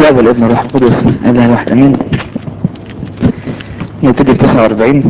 الاب والابن والروح القدس اله واحد امين نبتدي في 49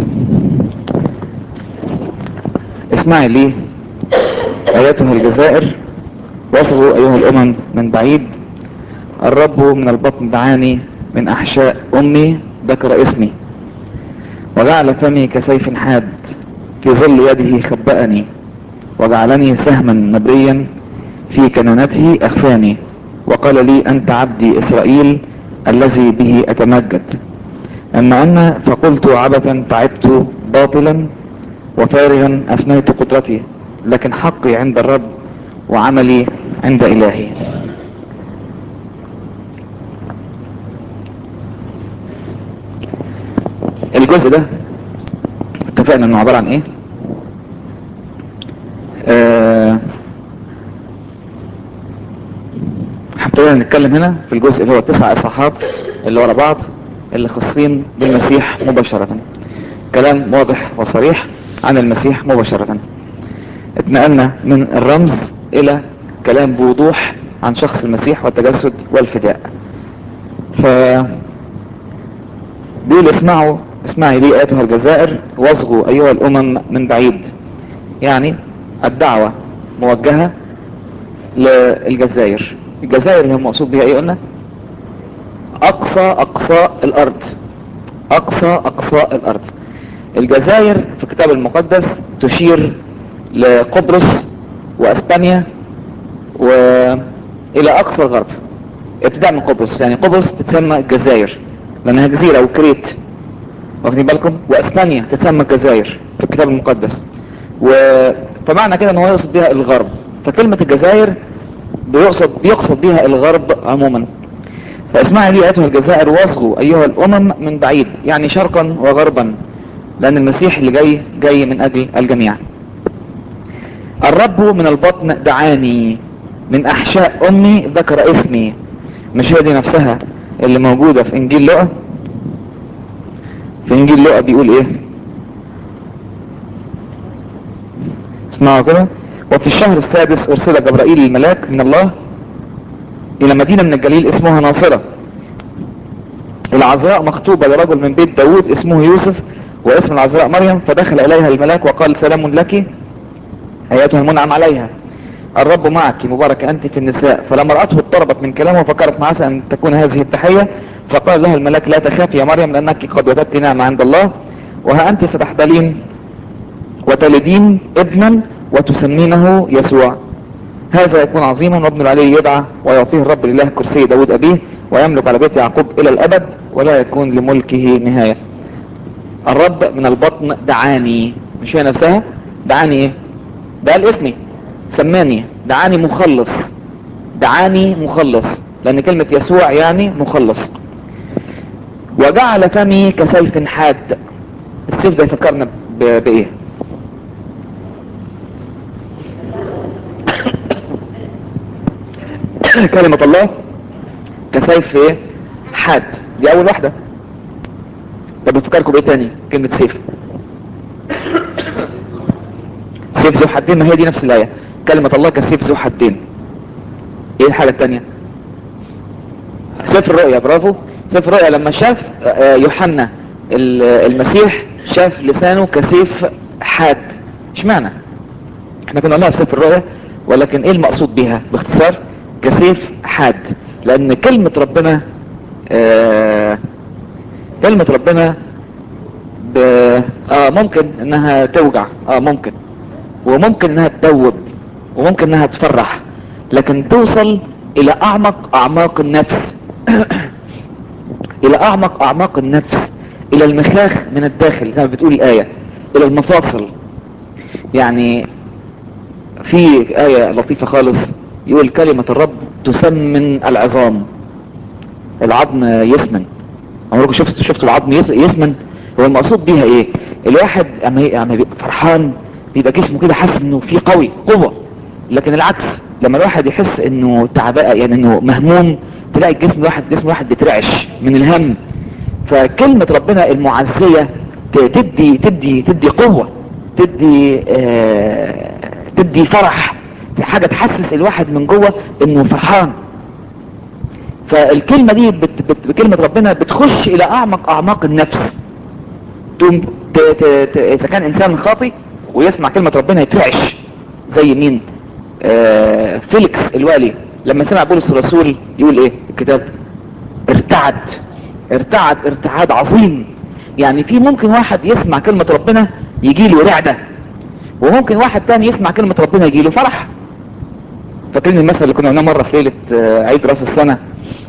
اسمعي لي ايتها الجزائر واصغوا ايها الامم من بعيد الرب من البطن دعاني من احشاء امي ذكر اسمي وجعل فمي كسيف حاد في ظل يده خبأني وجعلني سهما نبريا في كنانته اخفاني وقال لي انت عبدي اسرائيل الذي به اتمجد اما انا فقلت عبثا تعبت باطلا وفارغا افنيت قدرتي لكن حقي عند الرب وعملي عند الهي الجزء ده اتفقنا انه عبارة عن ايه آه هنبتدي نتكلم هنا في الجزء اللي هو التسع اصحاحات اللي ورا بعض اللي خاصين بالمسيح مباشرة كلام واضح وصريح عن المسيح مباشرة اتنقلنا من الرمز الى كلام بوضوح عن شخص المسيح والتجسد والفداء ف بيقول اسمعوا اسمعي لي ايتها الجزائر واصغوا ايها الامم من بعيد يعني الدعوة موجهة للجزائر الجزائر هي مقصود بها ايه قلنا اقصى اقصاء الارض اقصى اقصاء الارض الجزائر في الكتاب المقدس تشير لقبرص واسبانيا والى اقصى الغرب ابتداء من قبرص يعني قبرص تتسمى الجزائر لانها جزيرة وكريت واخدين بالكم واسبانيا تتسمى الجزائر في الكتاب المقدس و... فمعنى كده ان هو يقصد بها الغرب فكلمة الجزائر بيقصد بيقصد بها الغرب عموما فاسمعي لي ايتها الجزائر واصغوا ايها الامم من بعيد يعني شرقا وغربا لان المسيح اللي جاي جاي من اجل الجميع الرب من البطن دعاني من احشاء امي ذكر اسمي مش هي دي نفسها اللي موجودة في انجيل لقى في انجيل لقى بيقول ايه اسمعوا كده وفي الشهر السادس ارسل جبرائيل الملاك من الله الى مدينة من الجليل اسمها ناصرة العذراء مخطوبة لرجل من بيت داود اسمه يوسف واسم العذراء مريم فدخل اليها الملاك وقال سلام لك اياتها المنعم عليها الرب معك مباركة انت في النساء فلما رأته اضطربت من كلامه وفكرت معسى ان تكون هذه التحية فقال لها الملاك لا تخافي يا مريم لانك قد وجدت نعمة عند الله وها انت ستحبلين وتلدين ابنا وتسمينه يسوع هذا يكون عظيما وابن العلي يدعى ويعطيه الرب لله كرسي داود ابيه ويملك على بيت يعقوب الى الابد ولا يكون لملكه نهاية الرب من البطن دعاني مش هي نفسها دعاني ايه ده قال اسمي سماني دعاني مخلص دعاني مخلص لان كلمة يسوع يعني مخلص وجعل فمي كسيف حاد السيف ده يفكرنا بايه كلمة الله كسيف ايه حاد دي اول واحدة طب بفكركم بايه تاني كلمة سيف سيف ذو حدين ما هي دي نفس الايه كلمة الله كسيف ذو حدين ايه الحالة التانية سفر الرؤيا برافو سفر الرؤيا لما شاف يوحنا المسيح شاف لسانه كسيف حاد اشمعنى احنا كنا قلناها في سفر الرؤيا ولكن ايه المقصود بيها باختصار كسيف حاد لان كلمة ربنا آه كلمة ربنا ب... اه ممكن انها توجع اه ممكن وممكن انها تدوب وممكن انها تفرح لكن توصل الى اعمق اعماق النفس الى اعمق اعماق النفس الى المخاخ من الداخل زي ما بتقول الاية الى المفاصل يعني في آية لطيفة خالص يقول كلمة الرب تسمن العظام العظم يسمن عمركم شفتوا شفتوا العظم يسمن هو المقصود بيها ايه الواحد اما اما بيبقى فرحان بيبقى جسمه كده حاسس انه فيه قوي قوة لكن العكس لما الواحد يحس انه تعباء يعني انه مهموم تلاقي الجسم الواحد جسم الواحد بيترعش من الهم فكلمة ربنا المعزية تدي تدي تدي قوة تدي آه تدي فرح حاجة تحسس الواحد من جوه انه فرحان فالكلمة دي بت بت بكلمة ربنا بتخش الى اعمق اعماق النفس تقوم ت ت ت اذا كان انسان خاطي ويسمع كلمة ربنا يترعش زي مين آه فيليكس الوالي لما سمع بولس الرسول يقول ايه الكتاب ارتعد ارتعد ارتعاد عظيم يعني في ممكن واحد يسمع كلمة ربنا يجي له رعدة وممكن واحد تاني يسمع كلمة ربنا يجي له فرح فاكرين المثل اللي كنا قلناه مرة في ليلة آه، عيد راس السنة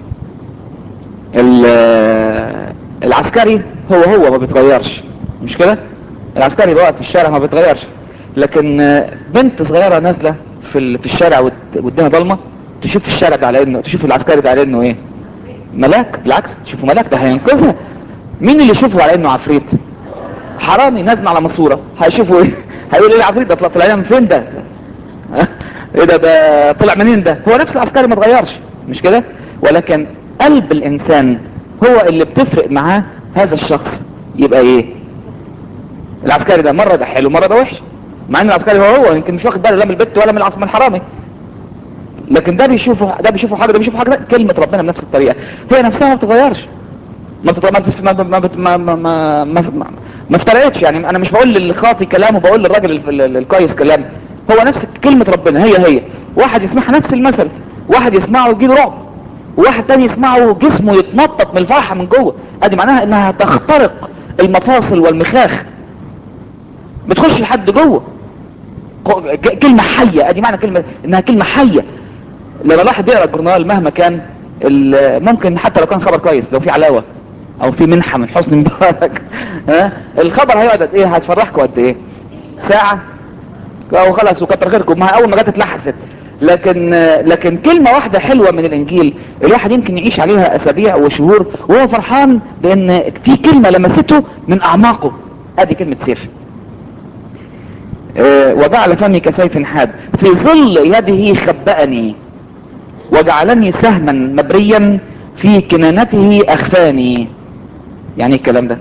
ال- آه، العسكري هو هو ما بيتغيرش مش كده العسكري اللي واقف في الشارع ما بيتغيرش لكن آه، بنت صغيرة نازلة في ال- في الشارع والد- والدنيا ضلمة تشوف الشارع ده على انه تشوف العسكري ده على انه ايه ملاك بالعكس تشوفه ملاك ده هينقذها مين اللي يشوفه على انه عفريت حرامي نازل على ماسوره هيشوفوا ايه هيقول ايه العفريت ده طلع طلع من فين ده ايه ده ده طلع منين ده هو نفس العسكري ما اتغيرش مش كده ولكن قلب الانسان هو اللي بتفرق معاه هذا الشخص يبقى ايه العسكري ده مره ده حلو مره ده وحش مع ان العسكري هو هو يمكن مش واخد باله لا من البت ولا من العص- من الحرامي لكن ده بيشوفه ده بيشوفه حاجه ده بيشوفه حاجه ده كلمه ربنا بنفس الطريقه هي نفسها ما بتتغيرش ما بتت- ما بتت- ما ما بت- ما ما ما ما ما ما افترقتش يعني انا مش بقول للخاطي كلام وبقول للراجل ال- ال- الكويس كلام هو نفس كلمة ربنا هي هي واحد يسمعها نفس المثل واحد يسمعه يجيله رعب وواحد تاني يسمعه جسمه يتنطط من الفرحة من جوه ادي معناها انها تخترق المفاصل والمخاخ بتخش لحد جوه ق- ك- كلمة حية ادي معنى كلمة انها كلمة حية لما الواحد بيقرا الجورنال مهما كان ال- ممكن حتى لو كان خبر كويس لو في علاوة او في منحة من حسن مبارك ها الخبر هيقعد قد ايه هتفرحكم قد ايه ساعة او خلاص وكتر خيركم ما اول ما جت اتلحست لكن لكن كلمة واحدة حلوة من الانجيل الواحد يمكن يعيش عليها اسابيع وشهور وهو فرحان بان في كلمة لمسته من اعماقه ادي كلمة سيف آه، وجعل فمي كسيف حاد في ظل يده خبأني وجعلني سهما مبريا في كنانته اخفاني يعني ايه الكلام ده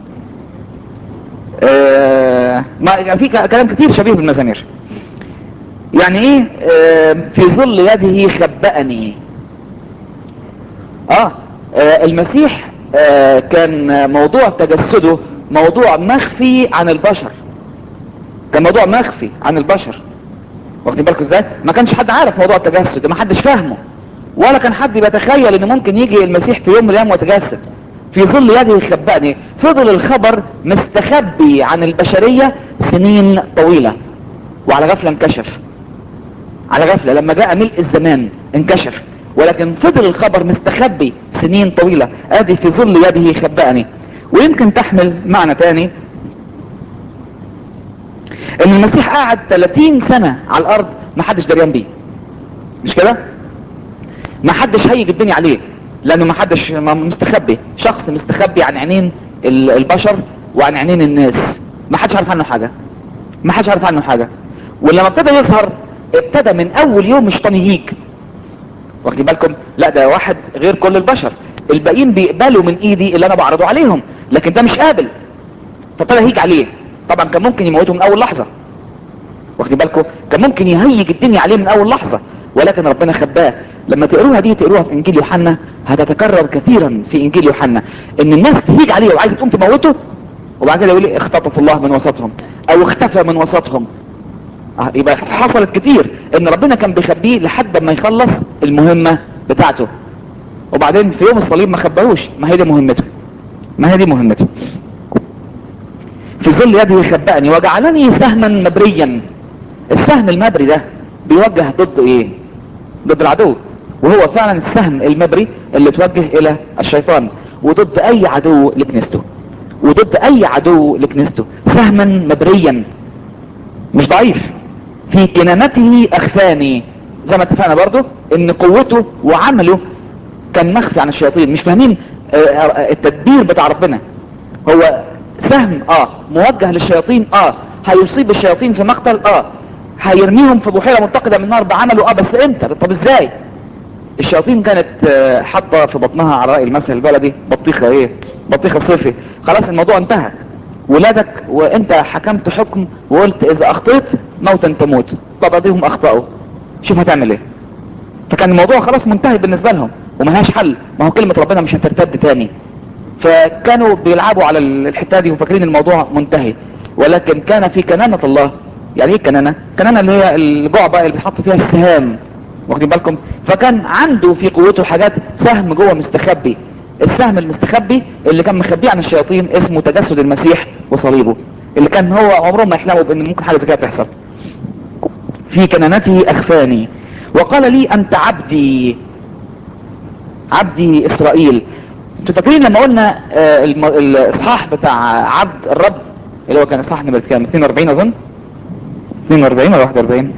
آه ما يعني في ك- كلام كتير شبيه بالمزامير يعني ايه آه في ظل يده خبأني آه, اه المسيح آه كان موضوع تجسده موضوع مخفي عن البشر كان موضوع مخفي عن البشر واخدين بالكم ازاي ما كانش حد عارف موضوع التجسد ما حدش فاهمه ولا كان حد بيتخيل ان ممكن يجي المسيح في يوم من الايام ويتجسد في ظل يده يخبأني فضل الخبر مستخبي عن البشرية سنين طويلة وعلى غفلة انكشف على غفلة لما جاء ملء الزمان انكشف ولكن فضل الخبر مستخبي سنين طويلة ادي في ظل يده يخبأني ويمكن تحمل معنى تاني ان المسيح قعد 30 سنة على الارض ما حدش دريان بيه مش كده ما حدش هيج الدنيا عليه لانه ما حدش ما- مستخبي شخص مستخبي عن عينين ال- البشر وعن عينين الناس ما حدش عارف عنه حاجة ما حدش عارف عنه حاجة ولما ابتدى يظهر ابتدى من اول يوم الشيطان يهيج واخدين بالكم لا ده واحد غير كل البشر الباقيين بيقبلوا من ايدي اللي انا بعرضه عليهم لكن ده مش قابل فابتدى يهيج عليه طبعا كان ممكن يموته من اول لحظة واخدين بالكم كان ممكن يهيج الدنيا عليه من اول لحظة ولكن ربنا خباه لما تقروها دي تقروها في انجيل يوحنا هتتكرر كثيرا في انجيل يوحنا ان الناس تهيج عليه وعايزه تقوم تموته وبعد كده يقول لي اختطف الله من وسطهم او اختفى من وسطهم آه، يبقى حصلت كتير ان ربنا كان بيخبيه لحد ما يخلص المهمة بتاعته وبعدين في يوم الصليب ما خباهوش ما هي دي مهمته ما هي دي مهمته في ظل يده خبأني وجعلني سهما مبريا السهم المبري ده بيوجه ضد ايه ضد العدو وهو فعلا السهم المبري اللي توجه الى الشيطان وضد اي عدو لكنيسته وضد اي عدو لكنيسته سهما مبريا مش ضعيف في كنانته اخفاني زي ما اتفقنا برضو ان قوته وعمله كان مخفي عن الشياطين مش فاهمين آه، آه، التدبير بتاع ربنا هو سهم اه موجه للشياطين اه هيصيب الشياطين في مقتل اه هيرميهم في بحيره متقده من نار بعمله اه بس امتى طب ازاي الشياطين كانت آه، حاطه في بطنها على راي المثل البلدي بطيخه ايه بطيخه صيفي خلاص الموضوع انتهى ولادك وانت حكمت حكم وقلت اذا اخطيت موتا تموت طب اديهم اخطأوا شوف هتعمل ايه فكان الموضوع خلاص منتهي بالنسبه لهم وملهاش حل ما هو كلمة ربنا مش هترتد تاني فكانوا بيلعبوا على الحتة دي وفاكرين الموضوع منتهي ولكن كان في كنانة الله يعني ايه كنانة كنانة اللي هي الجعبة اللي بيحط فيها السهام واخدين بالكم فكان عنده في قوته حاجات سهم جوه مستخبي السهم المستخبي اللي كان مخبيه عن الشياطين اسمه تجسد المسيح وصليبه اللي كان هو عمرهم ما يحلموا بان ممكن حاجه زي كده تحصل في كنانته اخفاني وقال لي انت عبدي عبدي اسرائيل انتوا فاكرين لما قلنا آه الم- الاصحاح بتاع عبد الرب اللي هو كان اصحاح نمرة كام 42 اظن 42 ولا 41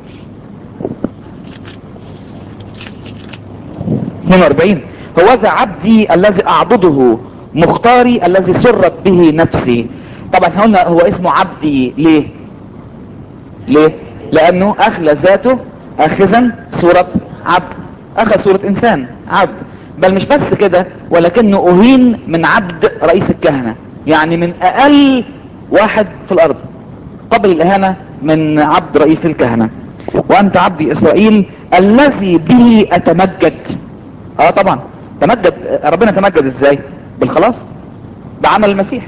42 هوذا عبدي الذي اعبده مختاري الذي سرت به نفسي طبعا احنا قلنا هو اسمه عبدي ليه ليه لانه اخلى ذاته اخذا صورة عبد اخذ صورة انسان عبد بل مش بس كده ولكنه اهين من عبد رئيس الكهنة يعني من اقل واحد في الارض قبل الاهانة من عبد رئيس الكهنة وانت عبدي اسرائيل الذي به اتمجد اه طبعا تمجد ربنا تمجد ازاي بالخلاص بعمل المسيح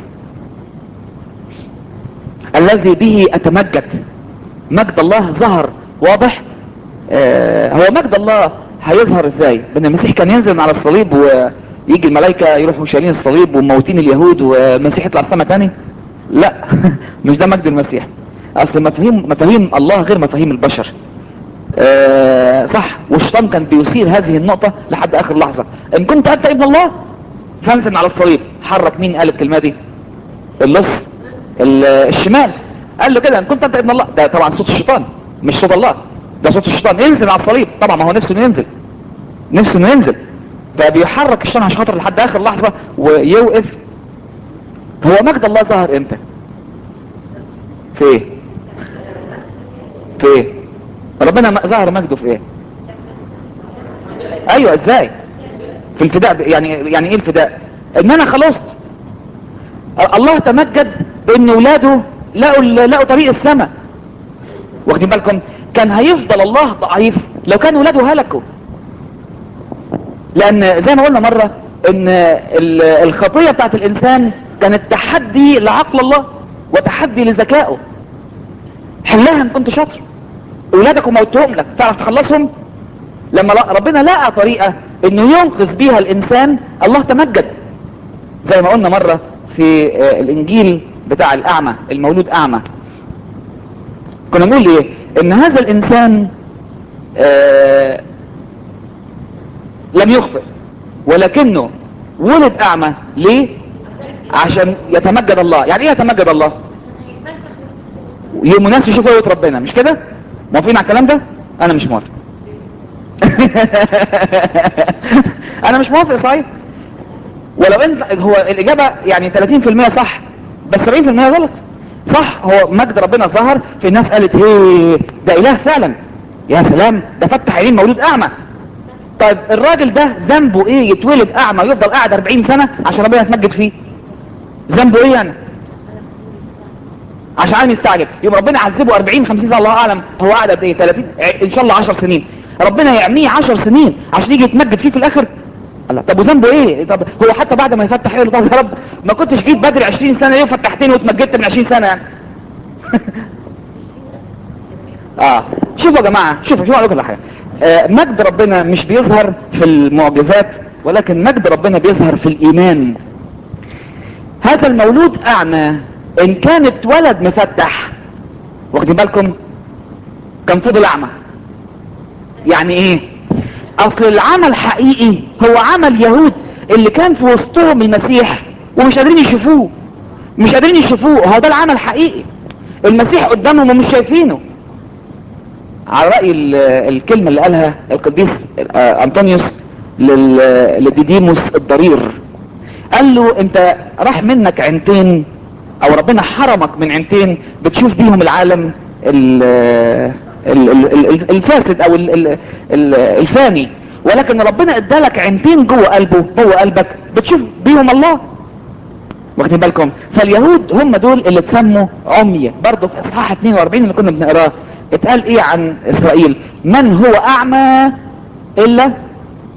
الذي به اتمجد مجد الله ظهر واضح آه هو مجد الله هيظهر ازاي بان المسيح كان ينزل من على الصليب ويجي الملائكة يروحوا شايلين الصليب وموتين اليهود والمسيح يطلع السما تاني لا مش ده مجد المسيح اصل مفاهيم مفاهيم الله غير مفاهيم البشر آه صح والشيطان كان بيثير هذه النقطة لحد اخر لحظة ان كنت انت ابن الله فانزل على الصليب حرك مين قال الكلمة دي اللص ال- الشمال قال له كده ان كنت انت ابن الله ده طبعا صوت الشيطان مش صوت الله ده صوت الشيطان انزل على الصليب طبعا ما هو نفسه انه ينزل نفسه انه ينزل فبيحرك الشيطان عشان خاطر لحد اخر لحظة ويوقف هو مجد الله ظهر امتى في ايه في ايه ربنا م- ظهر مجده في ايه ايوه ازاي في الفداء ب- يعني يعني ايه الفداء ان انا خلصت الله تمجد بان ولاده لقوا ال- لقوا طريق السماء واخدين بالكم كان هيفضل الله ضعيف لو كان ولاده هلكوا لان زي ما قلنا مرة ان ال- الخطية بتاعت الانسان كانت تحدي لعقل الله وتحدي لذكائه حلها ان كنت شاطر اولادك وموتهم لك تعرف تخلصهم لما لا- ربنا لقى طريقة انه ينقذ بيها الانسان الله تمجد زي ما قلنا مرة في آه، الانجيل بتاع الاعمى المولود اعمى كنا نقول ايه ان هذا الانسان آه لم يخطئ ولكنه ولد اعمى ليه عشان يتمجد الله يعني ايه يتمجد الله يوم الناس يشوفوا قوة ربنا مش كده موافقين على الكلام ده انا مش موافق انا مش موافق صحيح ولو انت هو الاجابة يعني 30% صح بس 70% غلط صح هو مجد ربنا ظهر في الناس قالت هي ده اله فعلا يا سلام ده فتح عينين مولود اعمى طيب الراجل ده ذنبه ايه يتولد اعمى ويفضل قاعد 40 سنة عشان ربنا يتمجد فيه ذنبه ايه يعني عشان عالم يستعجب يبقى ربنا يعذبه 40 50 سنه الله اعلم هو قاعد قد ايه 30 ع- ان شاء الله 10 سنين ربنا يعميه 10 سنين عشان يجي يتمجد فيه في الاخر الله طب وذنبه ايه طب هو حتى بعد ما يفتح يقول له طب يا رب ما كنتش جيت بدري 20 سنه ليه وفتحتني واتمجدت من 20 سنه يعني اه شوفوا يا جماعه شوفوا شوفوا اقول لكم على حاجه آه مجد ربنا مش بيظهر في المعجزات ولكن مجد ربنا بيظهر في الايمان هذا المولود اعمى ان كان اتولد مفتح واخدين بالكم كان فضل اعمى يعني ايه اصل العمى الحقيقي هو عمى اليهود اللي كان في وسطهم المسيح ومش قادرين يشوفوه مش قادرين يشوفوه هو ده العمى الحقيقي المسيح قدامهم ومش شايفينه على رأي ال- الكلمة اللي قالها القديس آه، أنطونيوس لل- لديديموس الضرير قال له انت راح منك عينتين او ربنا حرمك من عينتين بتشوف بيهم العالم ال ال ال ال الفاسد او ال ال ال الفاني ولكن ربنا ادالك عينتين جوه قلبه جوه قلبك بتشوف بيهم الله واخدين بالكم فاليهود هم دول اللي اتسموا عمي برضه في اصحاح 42 اللي كنا بنقراه اتقال ايه عن اسرائيل من هو اعمى الا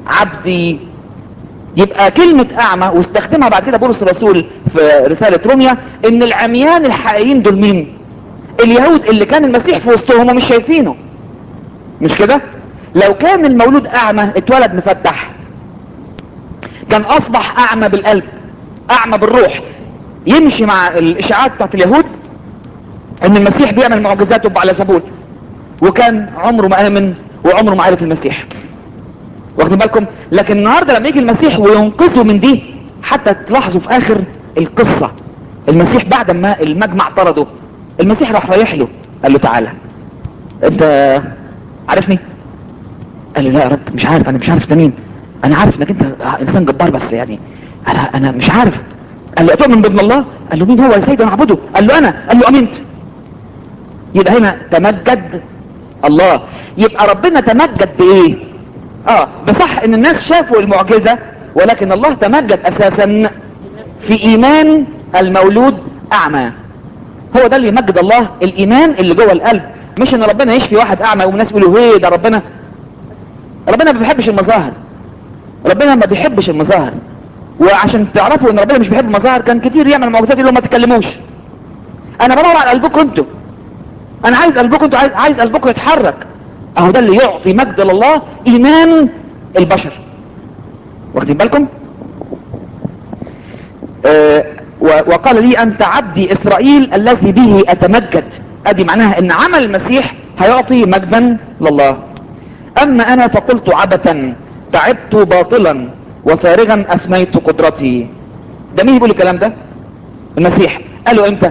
عبدي يبقى كلمة اعمى واستخدمها بعد كده بولس الرسول في رسالة روميا ان العميان الحقيقيين دول مين اليهود اللي كان المسيح في وسطهم ومش شايفينه مش كده لو كان المولود اعمى اتولد مفتح كان اصبح اعمى بالقلب اعمى بالروح يمشي مع الاشاعات بتاعت اليهود ان المسيح بيعمل معجزات على زبون وكان عمره ما امن وعمره ما عرف المسيح واخدين بالكم لكن النهارده لما يجي المسيح وينقذه من دي حتى تلاحظوا في اخر القصه المسيح بعد ما المجمع طرده المسيح راح رايح له قال له تعالى انت عارفني قال له لا يا رب مش عارف انا مش عارف انت مين انا عارف انك انت انسان جبار بس يعني انا انا مش عارف قال له اتؤمن بابن الله قال له مين هو يا سيدي انا اعبده قال له انا قال له امنت يبقى هنا تمجد الله يبقى ربنا تمجد بايه اه بصح ان الناس شافوا المعجزة ولكن الله تمجد اساسا في ايمان المولود اعمى هو ده اللي يمجد الله الايمان اللي جوه القلب مش ان ربنا يشفي واحد اعمى والناس يقولوا هيه ده ربنا ربنا ما بيحبش المظاهر ربنا ما بيحبش المظاهر وعشان تعرفوا ان ربنا مش بيحب المظاهر كان كتير يعمل معجزات يقول لهم ما تتكلموش انا بدور على قلبكم انتوا انا عايز قلبكم انتوا عايز, عايز قلبكم يتحرك اهو ده اللي يعطي مجد لله ايمان البشر واخدين بالكم آه وقال لي انت عبدي اسرائيل الذي به اتمجد ادي معناها ان عمل المسيح هيعطي مجدا لله اما انا فقلت عبثا تعبت باطلا وفارغا افنيت قدرتي ده مين يقول الكلام ده المسيح قالوا امتى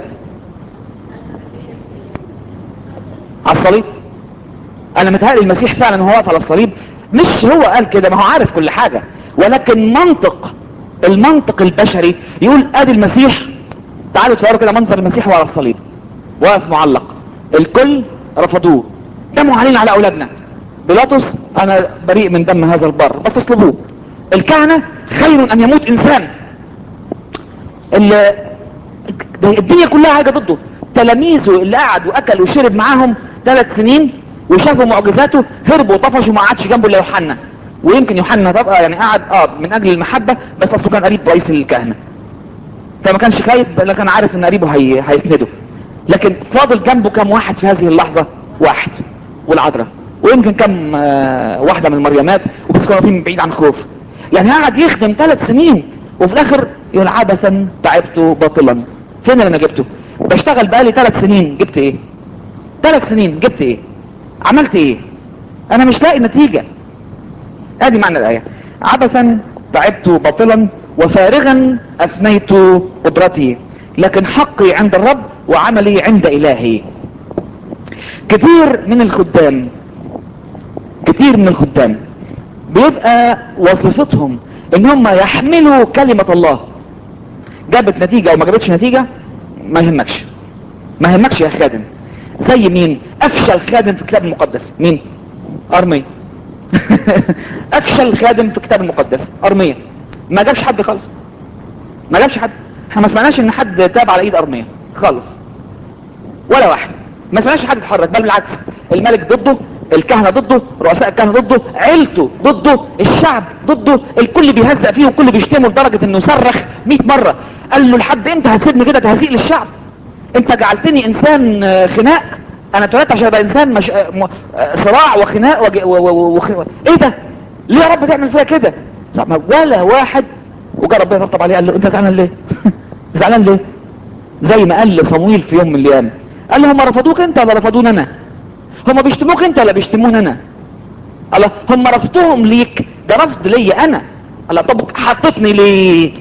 على الصليب انا متهيألي المسيح فعلا هو واقف على الصليب مش هو قال كده ما هو عارف كل حاجة ولكن منطق المنطق البشري يقول ادي المسيح تعالوا تصوروا كده منظر المسيح وهو على الصليب واقف معلق الكل رفضوه دموا علينا على اولادنا بيلاطس انا بريء من دم هذا البر بس اصلبوه الكهنة خير ان يموت انسان الدنيا كلها حاجة ضده تلاميذه اللي قعد واكل وشرب معاهم ثلاث سنين وشافوا معجزاته هربوا وطفشوا ما قعدش جنبه الا يوحنا ويمكن يوحنا طبقا يعني قعد اه من اجل المحبة بس اصله كان قريب رئيس الكهنة فما كانش خايف بل كان عارف ان قريبه هي... هيسنده لكن فاضل جنبه كم واحد في هذه اللحظة واحد والعذراء ويمكن كم آه واحدة من المريمات وبس كانوا واقفين بعيد عن خوف يعني قعد يخدم ثلاث سنين وفي الاخر يقول عبثا تعبت باطلا فين اللي انا جبته بشتغل بقالي ثلاث سنين جبت ايه ثلاث سنين جبت ايه عملت ايه انا مش لاقي نتيجة ادي معنى الاية عبثا تعبت باطلا وفارغا افنيت قدرتي لكن حقي عند الرب وعملي عند الهي كتير من الخدام كتير من الخدام بيبقى وظيفتهم ان هم يحملوا كلمة الله جابت نتيجة او ما جابتش نتيجة ما يهمكش ما يهمكش يا خادم زي مين افشل خادم في الكتاب المقدس مين ارمية افشل خادم في الكتاب المقدس ارمية ما جابش حد خالص ما جابش حد احنا ما سمعناش ان حد تاب على ايد ارمية خالص ولا واحد ما سمعناش حد اتحرك بل بالعكس الملك ضده الكهنة ضده رؤساء الكهنة ضده عيلته ضده الشعب ضده الكل بيهزق فيه والكل بيشتمه لدرجة انه صرخ 100 مرة قال له لحد انت هتسيبني كده تهزيق للشعب انت جعلتني انسان خناق انا اتولدت عشان ابقى انسان مش... م... صراع وخناق وج... و... و... و... ايه ده ليه يا رب تعمل فيها كده ولا واحد وجاء ربنا يطبطب عليه قال له انت زعلان ليه زعلان ليه زي ما قال لصمويل في يوم من الايام قال له هم رفضوك انت ولا رفضوني انا هم بيشتموك انت ولا بيشتموني انا الله هم رفضهم ليك ده رفض ليا انا الله طب حطتني ليه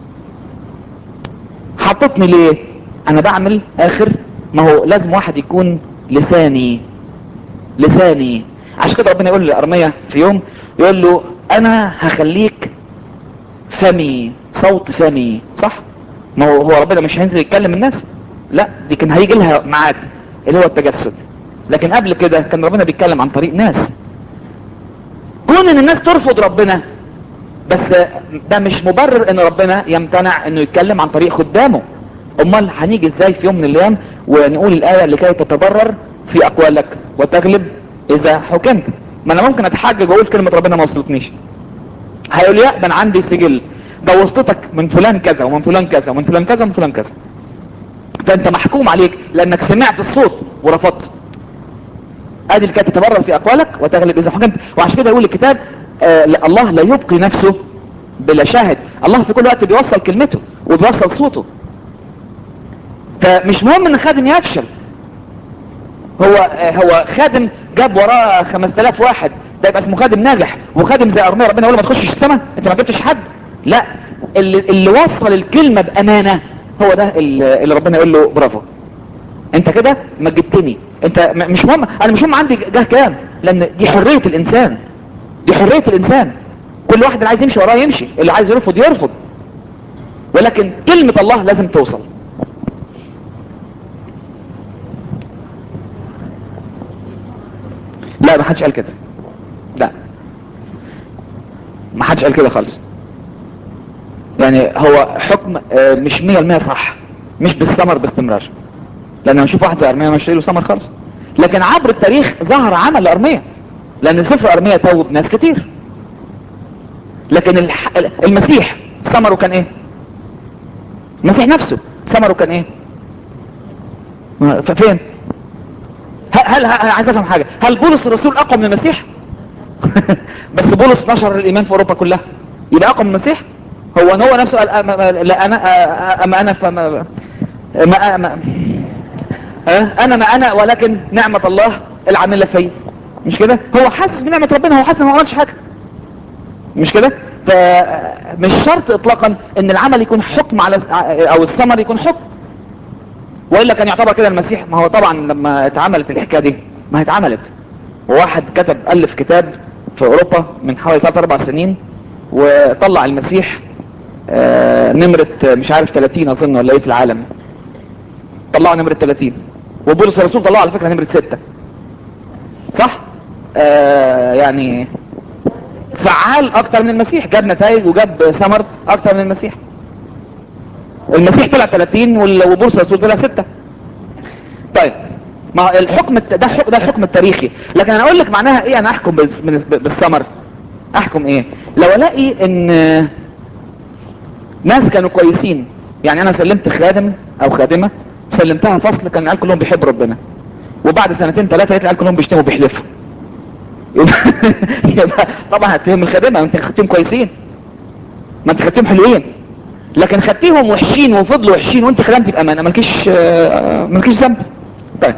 حطتني ليه انا بعمل اخر ما هو لازم واحد يكون لساني لساني عشان كده ربنا يقول لارميا في يوم يقول له انا هخليك فمي صوت فمي صح ما هو هو ربنا مش هينزل يتكلم الناس لا دي كان هيجي لها ميعاد اللي هو التجسد لكن قبل كده كان ربنا بيتكلم عن طريق ناس كون ان الناس ترفض ربنا بس ده مش مبرر ان ربنا يمتنع انه يتكلم عن طريق خدامه امال هنيجي ازاي في يوم من الايام ونقول الايه لكي تتبرر في اقوالك وتغلب اذا حكمت ما انا ممكن اتحجج واقول كلمه ربنا ما وصلتنيش هيقول لي لا ده انا عندي سجل ده واسطتك من فلان كذا ومن فلان كذا ومن فلان كذا ومن فلان كذا فانت محكوم عليك لانك سمعت الصوت ورفضت ادي اللي كانت تتبرر في اقوالك وتغلب اذا حكمت وعشان كده يقول الكتاب آه لا الله لا يبقي نفسه بلا شاهد الله في كل وقت بيوصل كلمته وبيوصل صوته فمش مهم ان خادم يفشل هو آه هو خادم جاب وراه 5000 واحد ده يبقى اسمه خادم ناجح وخادم زي ارميه ربنا يقول له ما تخشش السماء انت ما جبتش حد لا اللي, اللي وصل الكلمه بامانه هو ده اللي اللي ربنا يقول له برافو انت كده مجدتني انت م- مش مهم انا مش مهم عندي جه كام لان دي حريه الانسان دي حريه الانسان كل واحد اللي عايز يمشي وراه يمشي اللي عايز يرفض يرفض ولكن كلمه الله لازم توصل لا ما حدش قال كده لا ما حدش قال كده خالص يعني هو حكم آه، مش 100% صح مش بالثمر باستمرار لان لما نشوف واحد زي ارميا مش له ثمر خالص لكن عبر التاريخ ظهر عمل لارميا لان سفر ارميا توب ناس كتير لكن الح... المسيح ثمره كان ايه المسيح نفسه ثمره كان ايه ما- فين هل, هل هل- عايز افهم حاجه هل بولس الرسول اقوى من المسيح بس بولس نشر الايمان في اوروبا كلها يبقى اقوى من المسيح هو ان هو نفسه قال أما لا انا اما انا فما ما ما ها؟ انا ما انا ولكن نعمة الله العاملة فيا مش كده هو حاسس بنعمة ربنا هو حاسس ان هو ما عملش حاجة مش كده فمش شرط اطلاقا ان العمل يكون حكم على او الثمر يكون حكم والا كان يعتبر كده المسيح ما هو طبعا لما اتعملت الحكايه دي ما هي اتعملت وواحد كتب الف كتاب في اوروبا من حوالي 3 4 سنين وطلع المسيح آه، نمرة مش عارف 30 اظن ولا ايه في العالم طلعوا نمرة 30 وبولس الرسول طلعوا على فكرة نمرة 6 صح آه يعني فعال اكتر من المسيح جاب نتائج وجاب ثمر اكتر من المسيح المسيح طلع 30 وال- وبولس الرسول طلع 6 طيب ما الحكم الت- ده الحكم ده الحكم التاريخي لكن انا اقول لك معناها ايه انا احكم بالس- من- بالثمر احكم ايه لو الاقي ان ناس كانوا كويسين يعني انا سلمت خادم او خادمه سلمتها فصل كان العيال كلهم بيحبوا ربنا وبعد سنتين ثلاثه لقيت العيال كلهم بيشتموا بيحلفوا يبقى, يبقى طبعا هتهم الخادمه ما انت خدتهم كويسين ما انت خدتهم حلوين لكن خدتيهم وحشين وفضلوا وحشين وانت خدمتي بامانه مالكيش آه، مالكيش ذنب طيب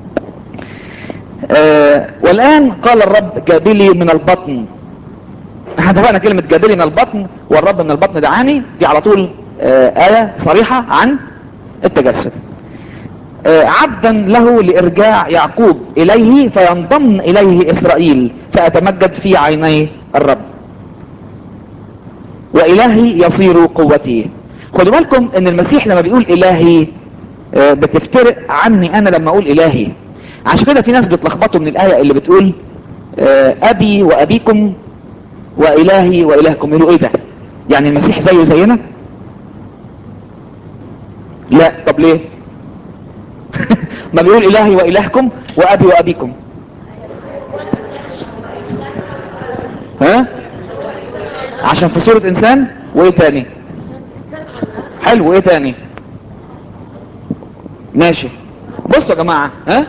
آه والان قال الرب جابلي من البطن احنا اتفقنا كلمة جابلي من البطن والرب من البطن دعاني دي على طول آه آية صريحة عن التجسد آه عبدا له لإرجاع يعقوب إليه فينضم إليه إسرائيل فأتمجد في عيني الرب وإلهي يصير قوتي خدوا بالكم ان المسيح لما بيقول إلهي آه بتفترق عني أنا لما أقول إلهي عشان كده في ناس بيتلخبطوا من الآية اللي بتقول آه أبي وأبيكم وإلهي وإلهكم يقولوا إيه ده يعني المسيح زيه زينا لا طب ليه ما بيقول إلهي وإلهكم وأبي وأبيكم ها عشان في صورة إنسان وإيه تاني حلو وإيه تاني ماشي بصوا يا جماعة ها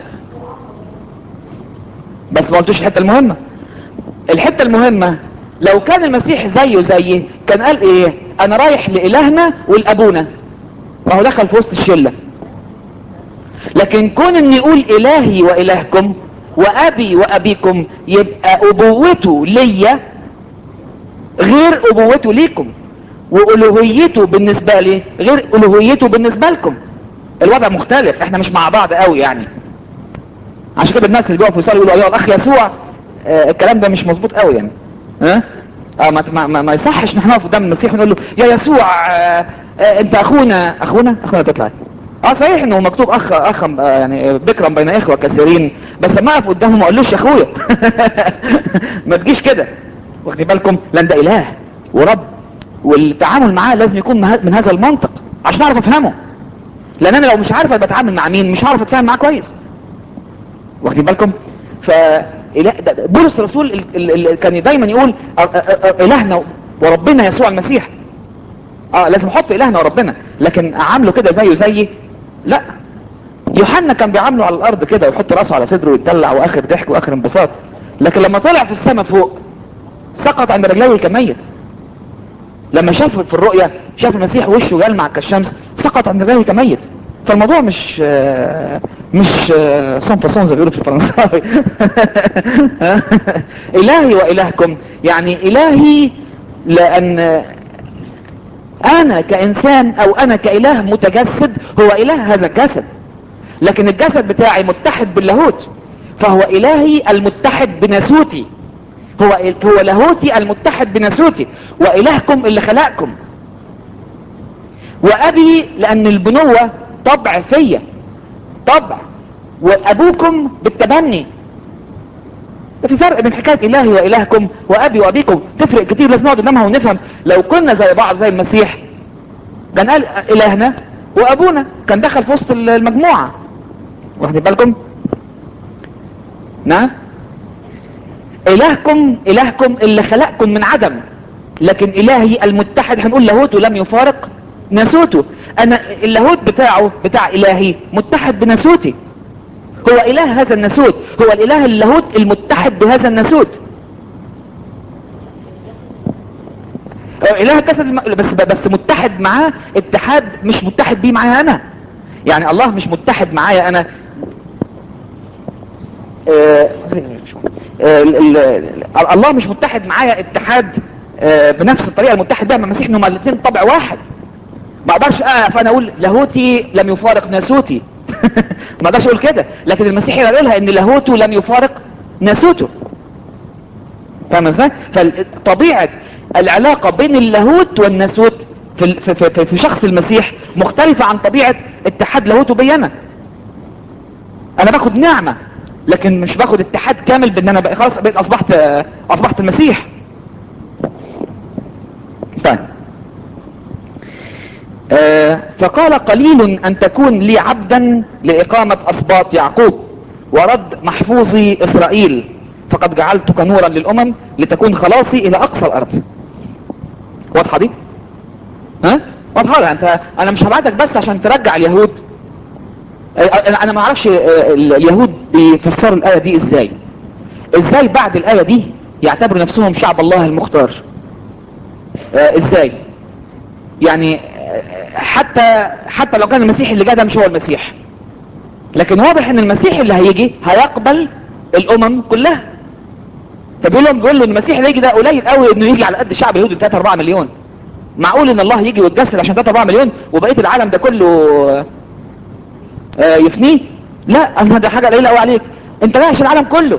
بس ما قلتوش الحتة المهمة الحتة المهمة لو كان المسيح زيه زيي كان قال ايه انا رايح لالهنا ولابونا ما هو دخل في وسط الشلة لكن كون ان يقول الهي والهكم وابي وابيكم يبقى ابوته ليا غير ابوته ليكم والوهيته بالنسبة لي غير الوهيته بالنسبة لكم الوضع مختلف احنا مش مع بعض قوي يعني عشان كده الناس اللي بيقفوا يصلوا يقولوا ايها الاخ يسوع آه الكلام ده مش مظبوط قوي يعني ها اه ما, ما, ما, ما يصحش نحن نقف قدام المسيح ونقول له يا يسوع آه آه انت اخونا اخونا اخونا تطلع اه صحيح انه مكتوب اخ اخ آه يعني بكرا بين اخوه كثيرين بس ما اقف قدامه ما اقولوش اخويا ما تجيش كده واخدين بالكم لان ده اله ورب والتعامل معاه لازم يكون من هذا المنطق عشان اعرف افهمه لان انا لو مش عارف انا بتعامل مع مين مش هعرف اتفاهم معاه كويس واخدين بالكم ف بولس الرسول ال- ال- ال- كان دايما يقول أ- أ- أ- الهنا وربنا يسوع المسيح اه لازم احط الهنا وربنا لكن اعامله كده زيه زيي لا يوحنا كان بيعامله على الارض كده ويحط راسه على صدره ويتدلع واخر ضحك واخر انبساط لكن لما طلع في السماء فوق سقط عند رجليه كميت لما شاف في الرؤية شاف المسيح وشه يلمع كالشمس سقط عند رجليه كميت فالموضوع مش آه، مش آه، سون فاسون زي ما بيقولوا في الفرنساوي الهي والهكم يعني الهي لان انا كانسان او انا كاله متجسد هو اله هذا الجسد لكن الجسد بتاعي متحد باللاهوت فهو الهي المتحد بناسوتي هو هو لاهوتي المتحد بناسوتي والهكم اللي خلقكم وابي لان البنوة طبع فيا طبع وابوكم بالتبني ده في فرق بين حكاية الهي والهكم وابي وابيكم تفرق كتير لازم نقعد قدامها ونفهم لو كنا زي بعض زي المسيح كان قال الهنا وابونا كان دخل في وسط المجموعة واخدين بالكم نعم الهكم الهكم اللي خلقكم من عدم لكن الهي المتحد هنقول لاهوته لم يفارق ناسوته انا اللاهوت بتاعه بتاع الهي متحد بناسوتي هو اله هذا الناسوت هو الاله اللاهوت المتحد بهذا الناسوت آه، اله الجسد الم- بس بس متحد معاه اتحاد مش متحد بيه معايا انا يعني الله مش متحد معايا انا آه، آه، ال- ال- الله مش متحد معايا اتحاد آه، بنفس الطريقه المتحد بها مع المسيح ان هما الاثنين طبع واحد ما اقدرش اقف انا اقول لاهوتي لم يفارق ناسوتي ما اقدرش اقول كده لكن المسيح يقول لها ان لاهوته لم يفارق ناسوته فاهم ازاي فطبيعه العلاقه بين اللاهوت والناسوت في ال- في, في, في شخص المسيح مختلفه عن طبيعه اتحاد لاهوته بي انا انا باخد نعمه لكن مش باخد اتحاد كامل بان انا بقى خلاص بقيت اصبحت آه، اصبحت المسيح طيب آه، فقال قليل ان تكون لي عبدا لاقامة اسباط يعقوب ورد محفوظي اسرائيل فقد جعلتك نورا للامم لتكون خلاصي الى اقصى الارض واضحة دي ها واضحة ولا انت انا مش هبعتك بس عشان ترجع اليهود آه، انا ما اعرفش آه، اليهود بيفسروا الايه دي ازاي ازاي بعد الايه دي يعتبروا نفسهم شعب الله المختار آه، ازاي يعني آه، حتى حتى لو كان المسيح اللي جاء ده مش هو المسيح لكن واضح ان المسيح اللي هيجي هيقبل الامم كلها فبيقول لهم بيقول له المسيح اللي يجي ده قليل قوي انه يجي على قد شعب يهودي 3 4 مليون معقول ان الله يجي ويتجسد عشان 3 4 مليون وبقيه العالم ده كله آه، يفنيه لا انا ده حاجه قليله قوي عليك انت جاي عشان العالم كله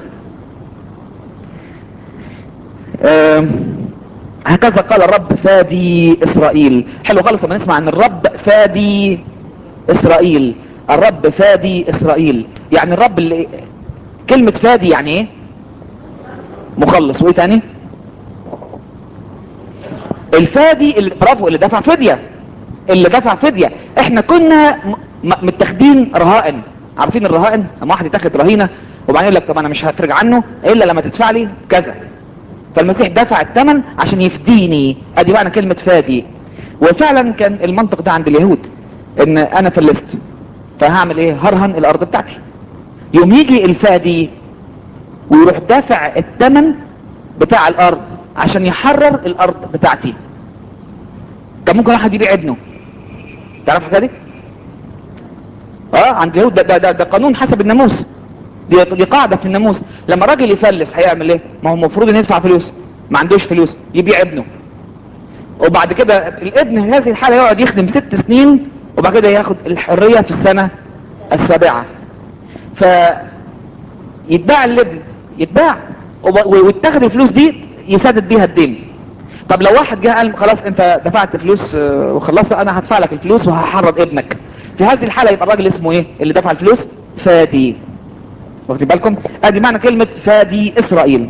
آم، هكذا قال الرب فادي اسرائيل حلو خالص لما نسمع ان الرب فادي اسرائيل الرب فادي اسرائيل يعني الرب اللي كلمة فادي يعني ايه مخلص وايه تاني الفادي اللي برافو اللي دفع فدية اللي دفع فدية احنا كنا م- م- متاخدين رهائن عارفين الرهائن لما واحد يتاخد رهينة وبعدين يقول لك طب انا مش هفرج عنه الا لما تدفع لي كذا فالمسيح دفع الثمن عشان يفديني ادي معنى كلمة فادي وفعلا كان المنطق ده عند اليهود ان انا فلست فهعمل ايه هرهن الارض بتاعتي يوم يجي الفادي ويروح دافع الثمن بتاع الارض عشان يحرر الارض بتاعتي كان ممكن واحد يبيع ابنه تعرف الحكايه دي اه عند اليهود ده, ده, ده, ده قانون حسب الناموس دي, دي قاعده في الناموس لما راجل يفلس هيعمل ايه ما هو المفروض انه يدفع فلوس ما عندوش فلوس يبيع ابنه وبعد كده الابن في هذه الحاله يقعد يخدم ست سنين وبعد كده ياخد الحريه في السنه السابعه ف يتباع الابن يتباع وب- ويتاخد الفلوس دي يسدد بيها الدين طب لو واحد جه قال خلاص انت دفعت فلوس آه، وخلصت انا هدفع لك الفلوس وهحرر ابنك في هذه الحاله يبقى الراجل اسمه ايه اللي دفع الفلوس فادي واخدين بالكم ادي معنى كلمه فادي اسرائيل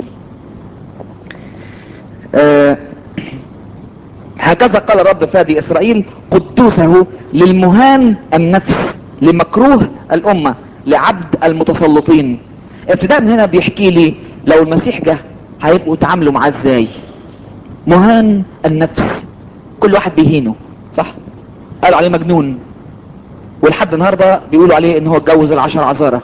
آه هكذا قال الرب فادي اسرائيل قدوسه للمهان النفس لمكروه الامه لعبد المتسلطين ابتداء من هنا بيحكي لي لو المسيح جه هيبقوا يتعاملوا معاه ازاي مهان النفس كل واحد بيهينه صح قالوا عليه مجنون ولحد النهارده بيقولوا عليه ان هو اتجوز العشر عذارة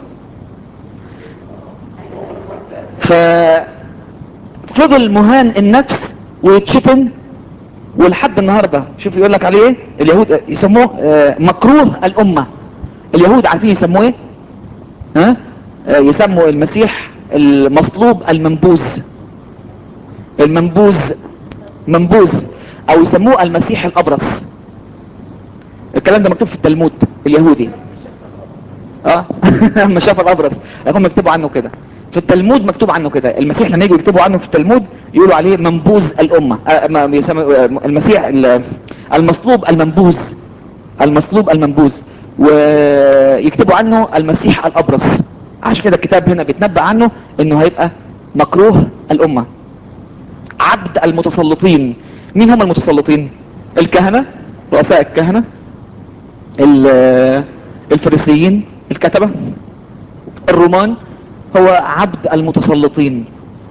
ففضل مهان النفس ويتشتم ولحد النهارده شوف يقول لك عليه ايه اليهود يسموه آه، مكروه الامه اليهود عارفين يسموه ايه ها آه، يسموا المسيح المصلوب المنبوذ المنبوذ منبوذ او يسموه المسيح الابرص الكلام ده مكتوب في التلمود اليهودي اه لما شاف الابرص هم يكتبوا عنه كده في التلمود مكتوب عنه كده المسيح لما يجوا يكتبوا عنه في التلمود يقولوا عليه منبوذ الامه آه ما يسمى المسيح ال- المصلوب المنبوذ المصلوب المنبوذ ويكتبوا عنه المسيح الابرص عشان كده الكتاب هنا بيتنبأ عنه انه هيبقى مكروه الامه عبد المتسلطين مين هم المتسلطين الكهنه رؤساء الكهنه ال- الفريسيين الكتبه الرومان هو عبد المتسلطين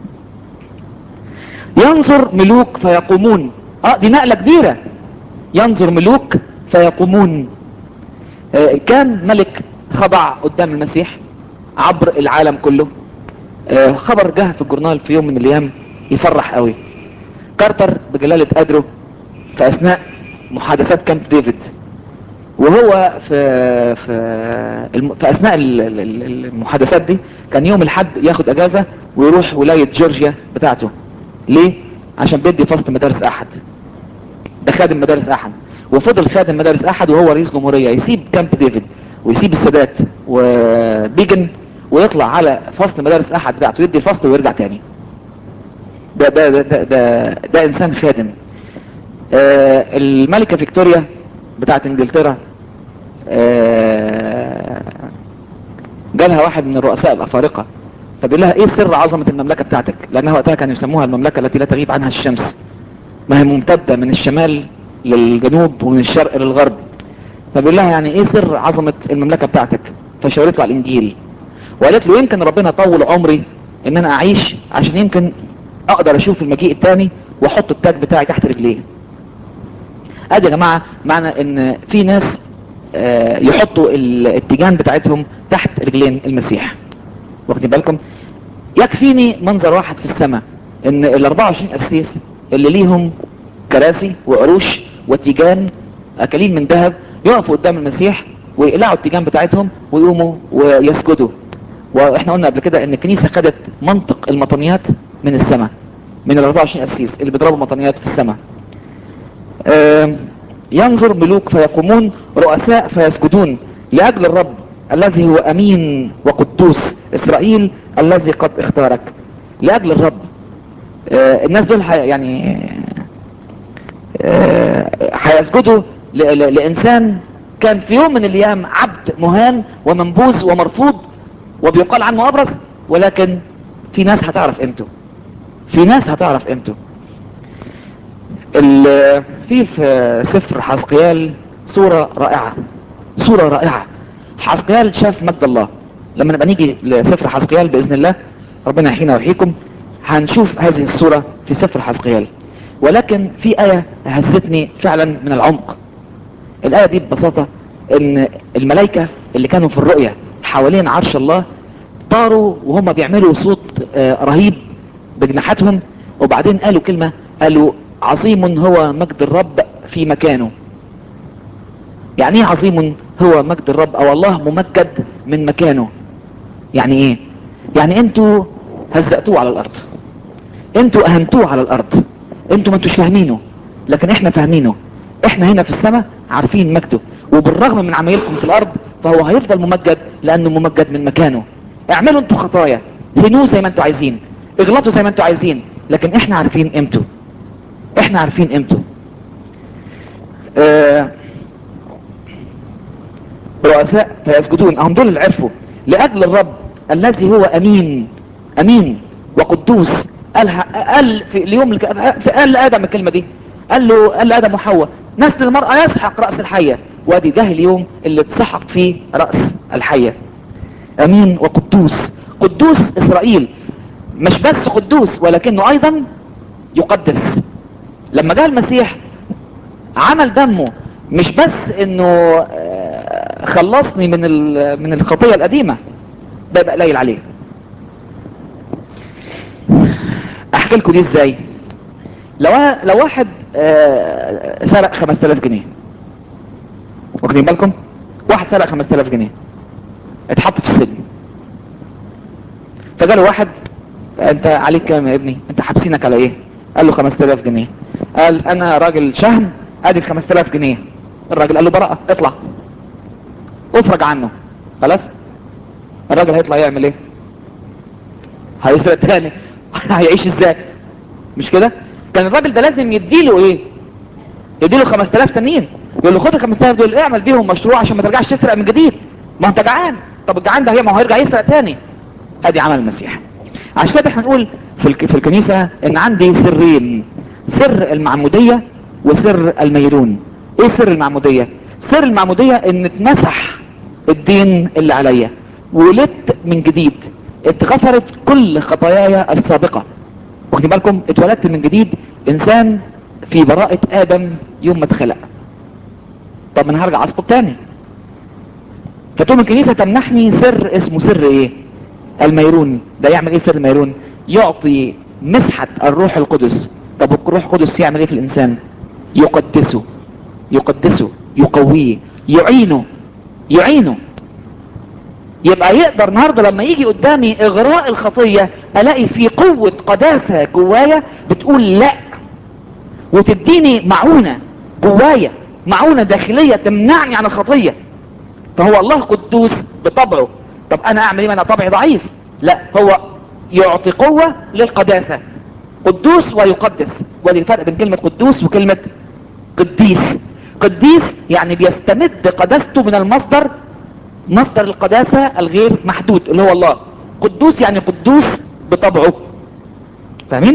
ينظر ملوك فيقومون اه دي نقله كبيره ينظر ملوك فيقومون آه كان ملك خضع قدام المسيح عبر العالم كله آه خبر جه في الجورنال في يوم من الايام يفرح قوي كارتر بجلالة قدره في اثناء محادثات كامب ديفيد وهو في في الم- في اثناء ال- ال- ال- المحادثات دي كان يوم الحد ياخد اجازه ويروح ولايه جورجيا بتاعته ليه عشان بيدي فصل مدارس احد ده خادم مدارس احد وفضل خادم مدارس احد وهو رئيس جمهوريه يسيب كامب ديفيد ويسيب السادات وبيجن ويطلع على فصل مدارس احد بتاعته يدي الفصل ويرجع تاني ده ده ده ده, ده, ده انسان خادم آه الملكه فيكتوريا بتاعت انجلترا آه جالها واحد من الرؤساء الافارقه فبيقول لها ايه سر عظمه المملكه بتاعتك لانها وقتها كانوا يسموها المملكه التي لا تغيب عنها الشمس ما هي ممتده من الشمال للجنوب ومن الشرق للغرب فبيقول لها يعني ايه سر عظمه المملكه بتاعتك فشاورت له على الانجيل وقالت له يمكن ربنا طول عمري ان انا اعيش عشان يمكن اقدر اشوف المجيء الثاني واحط التاج بتاعي تحت رجليه ادي يا جماعه معنى ان في ناس آه، يحطوا ال- التيجان بتاعتهم تحت رجلين المسيح واخدين بالكم يكفيني منظر واحد في السماء ان ال 24 قسيس اللي ليهم كراسي وعروش وتيجان اكلين من ذهب يقفوا قدام المسيح ويقلعوا التيجان بتاعتهم ويقوموا ويسجدوا واحنا قلنا قبل كده ان الكنيسه خدت منطق المطنيات من السماء من ال 24 قسيس اللي بيضربوا مطنيات في السماء آم، ينظر ملوك فيقومون رؤساء فيسجدون لأجل الرب الذي هو أمين وقدوس إسرائيل الذي قد اختارك لأجل الرب آه، الناس دول حي- يعني آه، هيسجدوا ل- ل- لإنسان كان في يوم من الأيام عبد مهان ومنبوذ ومرفوض وبيقال عنه أبرص ولكن في ناس هتعرف قيمته في ناس هتعرف قيمته ال- في في سفر حزقيال صورة رائعة صورة رائعة حزقيال شاف مجد الله لما نبقى نيجي لسفر حزقيال بإذن الله ربنا يحيينا ويحييكم هنشوف هذه الصورة في سفر حزقيال ولكن في آية هزتني فعلا من العمق الآية دي ببساطة ان الملائكة اللي كانوا في الرؤية حوالين عرش الله طاروا وهم بيعملوا صوت آه، رهيب بجناحاتهم وبعدين قالوا كلمة قالوا عظيم هو مجد الرب في مكانه يعني ايه عظيم هو مجد الرب او الله ممجد من مكانه يعني ايه يعني انتوا هزأتوه على الارض انتوا اهنتوه على الارض انتوا ما انتوش فاهمينه لكن احنا فاهمينه احنا هنا في السماء عارفين مجده وبالرغم من عمايلكم في الارض فهو هيفضل ممجد لانه ممجد من مكانه اعملوا انتوا خطايا هنوه زي ما انتوا عايزين اغلطوا زي ما انتوا عايزين لكن احنا عارفين قيمته احنا عارفين قيمته آه رؤساء فيسجدون هم دول اللي عرفوا لاجل الرب الذي هو امين امين وقدوس قال قال في اليوم الك- في- قال لادم الكلمه دي قال له قال لادم وحواء نسل المراه يسحق راس الحيه وادي ده اليوم اللي اتسحق فيه راس الحيه امين وقدوس قدوس اسرائيل مش بس قدوس ولكنه ايضا يقدس لما جاء المسيح عمل دمه مش بس انه آه، خلصني من ال- من الخطيه القديمه ده يبقى قليل عليه احكي لكم دي ازاي لو أنا لو واحد آه، سرق 5000 جنيه واخدين بالكم واحد سرق 5000 جنيه اتحط في السجن فجاله واحد انت عليك كام يا ابني انت حابسينك على ايه قال له 5000 جنيه قال انا راجل شهم ادي ال 5000 جنيه الراجل قال له براءة اطلع افرج عنه خلاص الراجل هيطلع يعمل ايه هيسرق تاني هيعيش ازاي مش كده كان الراجل ده لازم يديله ايه يديله 5000 تانيين يقول له خد ال 5000 دول اعمل بيهم مشروع عشان ما ترجعش تسرق من جديد ما انت جعان طب الجعان ده هي ما هو هيرجع يسرق تاني ادي عمل المسيح عشان كده احنا نقول في الك- في الكنيسه ان عندي سرين سر المعموديه وسر الميرون ايه سر المعموديه سر المعموديه ان اتمسح الدين اللي عليا ولدت من جديد اتغفرت كل خطاياي السابقه واخدين بالكم اتولدت من جديد انسان في براءة ادم يوم ما اتخلق طب انا هرجع اسقط تاني فتقوم الكنيسة تمنحني سر اسمه سر ايه الميرون ده يعمل ايه سر الميرون يعطي مسحة الروح القدس طب الروح القدس يعمل ايه في الانسان يقدسه يقدسه يقويه يعينه يعينه يبقى يقدر النهارده لما يجي قدامي اغراء الخطيه الاقي في قوه قداسه جوايا بتقول لا وتديني معونه جوايا معونه داخليه تمنعني عن الخطيه فهو الله قدوس بطبعه طب انا اعمل ايه ما انا طبعي ضعيف لا هو يعطي قوه للقداسه قدوس ويقدس ودي الفرق بين كلمه قدوس وكلمه قديس قديس يعني بيستمد قداسته من المصدر مصدر القداسة الغير محدود اللي هو الله قدوس يعني قدوس بطبعه فاهمين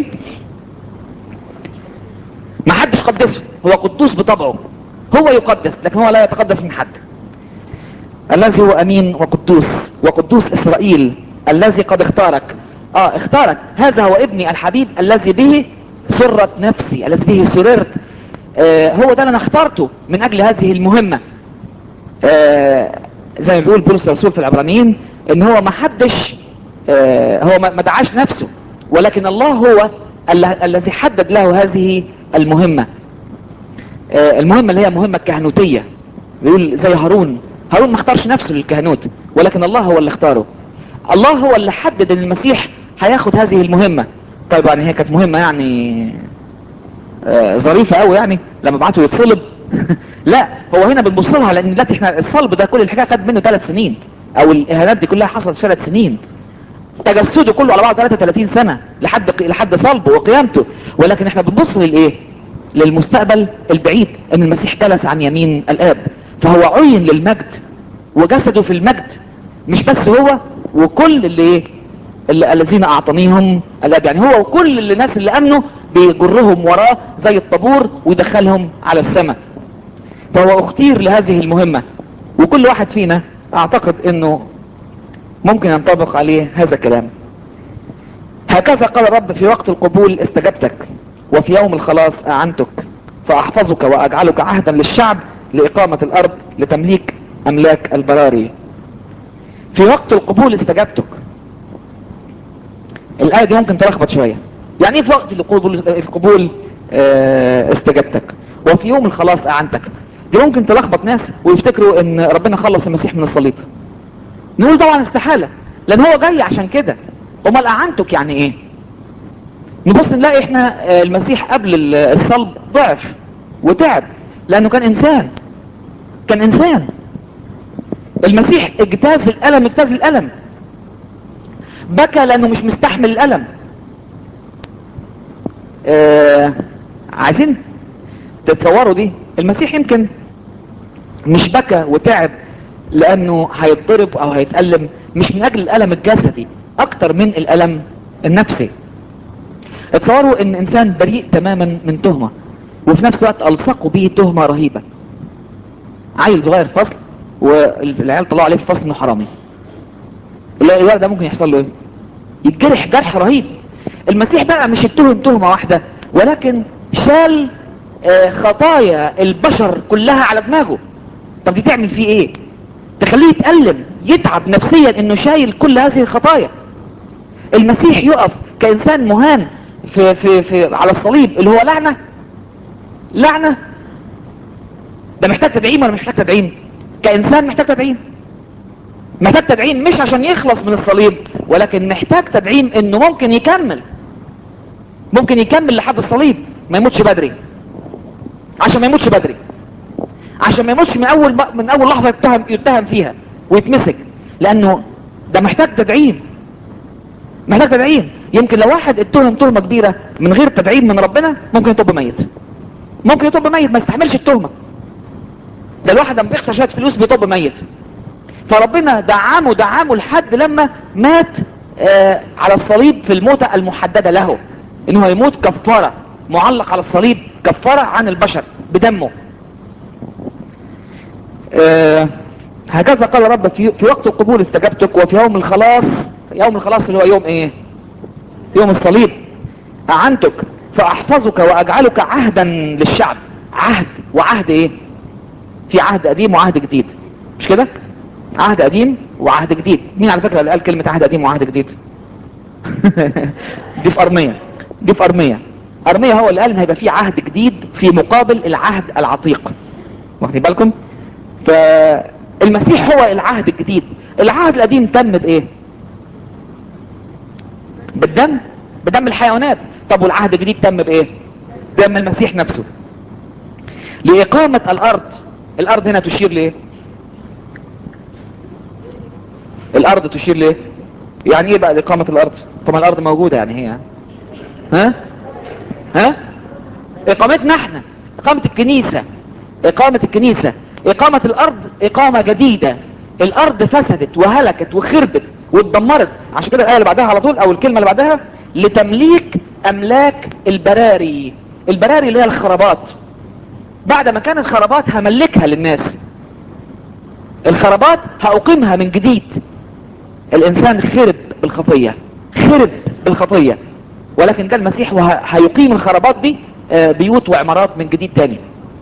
ما حدش قدسه هو قدوس بطبعه هو يقدس لكن هو لا يتقدس من حد الذي هو امين وقدوس وقدوس اسرائيل الذي قد اختارك اه اختارك هذا هو ابني الحبيب الذي به سرت نفسي الذي به سررت آه هو ده اللي انا اخترته من اجل هذه المهمة آه زي ما بيقول بولس الرسول في العبرانيين ان هو ما حدش آه هو ما ما دعاش نفسه ولكن الله هو ال- الذي حدد له هذه المهمة آه المهمة اللي هي مهمة كهنوتية بيقول زي هارون هارون ما اختارش نفسه للكهنوت ولكن الله هو اللي اختاره الله هو اللي حدد ان المسيح هياخد هذه المهمة طيب يعني هي كانت مهمة يعني آه، ظريفة قوي يعني لما بعته يتصلب لا هو هنا بنبص لها لان دلوقتي احنا الصلب ده كل الحكايه خد منه ثلاث سنين او الاهانات دي كلها حصلت في ثلاث سنين تجسده كله على بعض 33 سنه لحد لحد صلبه وقيامته ولكن احنا بنبص للايه للمستقبل البعيد ان المسيح جلس عن يمين الاب فهو عين للمجد وجسده في المجد مش بس هو وكل اللي ايه اللي الذين اعطانيهم الاب يعني هو وكل اللي الناس اللي امنوا بيجرهم وراه زي الطابور ويدخلهم على السماء فهو اختير لهذه المهمة وكل واحد فينا اعتقد انه ممكن ينطبق عليه هذا الكلام هكذا قال الرب في وقت القبول استجبتك وفي يوم الخلاص اعنتك فاحفظك واجعلك عهدا للشعب لاقامة الارض لتمليك املاك البراري في وقت القبول استجبتك الآية دي ممكن تلخبط شوية يعني ايه في وقت القبول, القبول آه، استجبتك وفي يوم الخلاص اعنتك دي ممكن تلخبط ناس ويفتكروا ان ربنا خلص المسيح من الصليب نقول طبعا استحالة لان هو جاي عشان كده امال اعنتك يعني ايه نبص نلاقي احنا آه، المسيح قبل ال- الصلب ضعف وتعب لانه كان انسان كان انسان المسيح اجتاز الالم اجتاز الالم بكى لانه مش مستحمل الالم آه عايزين تتصوروا دي المسيح يمكن مش بكى وتعب لانه هيتضرب او هيتألم مش من اجل الالم الجسدي اكتر من الالم النفسي اتصوروا ان انسان بريء تماما من تهمة وفي نفس الوقت الصقوا به تهمة رهيبة عيل صغير في فصل والعيال طلعوا عليه في الفصل انه حرامي الولد ده ممكن يحصل له ايه يتجرح جرح رهيب المسيح بقى مش اتهم تهمة واحدة ولكن شال آه، خطايا البشر كلها على دماغه طب دي تعمل فيه ايه تخليه يتألم يتعب نفسيا انه شايل كل هذه الخطايا المسيح يقف كإنسان مهان في, في, في على الصليب اللي هو لعنة لعنة ده محتاج تدعيم ولا مش محتاج تدعيم كإنسان محتاج تدعيم محتاج تدعيم مش عشان يخلص من الصليب ولكن محتاج تدعيم انه ممكن يكمل ممكن يكمل لحد الصليب ما يموتش بدري عشان ما يموتش بدري عشان ما يموتش من اول من اول لحظه يتهم يتهم فيها ويتمسك لانه ده محتاج تدعيم محتاج تدعيم يمكن لو واحد اتهم تهمه كبيره من غير تدعيم من ربنا ممكن يطب ميت ممكن يطب ميت ما يستحملش التهمه ده الواحد لما بيخسر شويه فلوس بيطب ميت فربنا دعمه دعمه لحد لما مات آه على الصليب في الموتة المحددة له انه هيموت كفارة معلق على الصليب كفارة عن البشر بدمه آه هكذا قال رب في, في وقت القبول استجبتك وفي يوم الخلاص يوم الخلاص اللي هو يوم ايه يوم الصليب اعنتك فاحفظك واجعلك عهدا للشعب عهد وعهد ايه في عهد قديم وعهد جديد مش كده عهد قديم وعهد جديد مين على فكرة اللي قال كلمة عهد قديم وعهد جديد دي في ارمية دي في ارمية ارمية هو اللي قال ان هيبقى في عهد جديد في مقابل العهد العتيق واخدين بالكم فالمسيح هو العهد الجديد العهد القديم تم بايه بالدم بدم الحيوانات طب والعهد الجديد تم بايه دم المسيح نفسه لإقامة الأرض الأرض هنا تشير لإيه الأرض تشير لإيه يعني إيه بقى لإقامة الأرض طبعا الأرض موجودة يعني هي ها ها إقامتنا احنا إقامة الكنيسة إقامة الكنيسة إقامة الأرض إقامة جديدة الأرض فسدت وهلكت وخربت واتدمرت عشان كده الآية اللي بعدها على طول أو الكلمة اللي بعدها لتمليك أملاك البراري البراري اللي هي الخرابات بعد ما كانت خرابات هملكها للناس الخرابات هأقيمها من جديد الإنسان خرب بالخطية خرب بالخطية ولكن ده المسيح وهيقيم الخرابات دي بيوت وعمارات من جديد تاني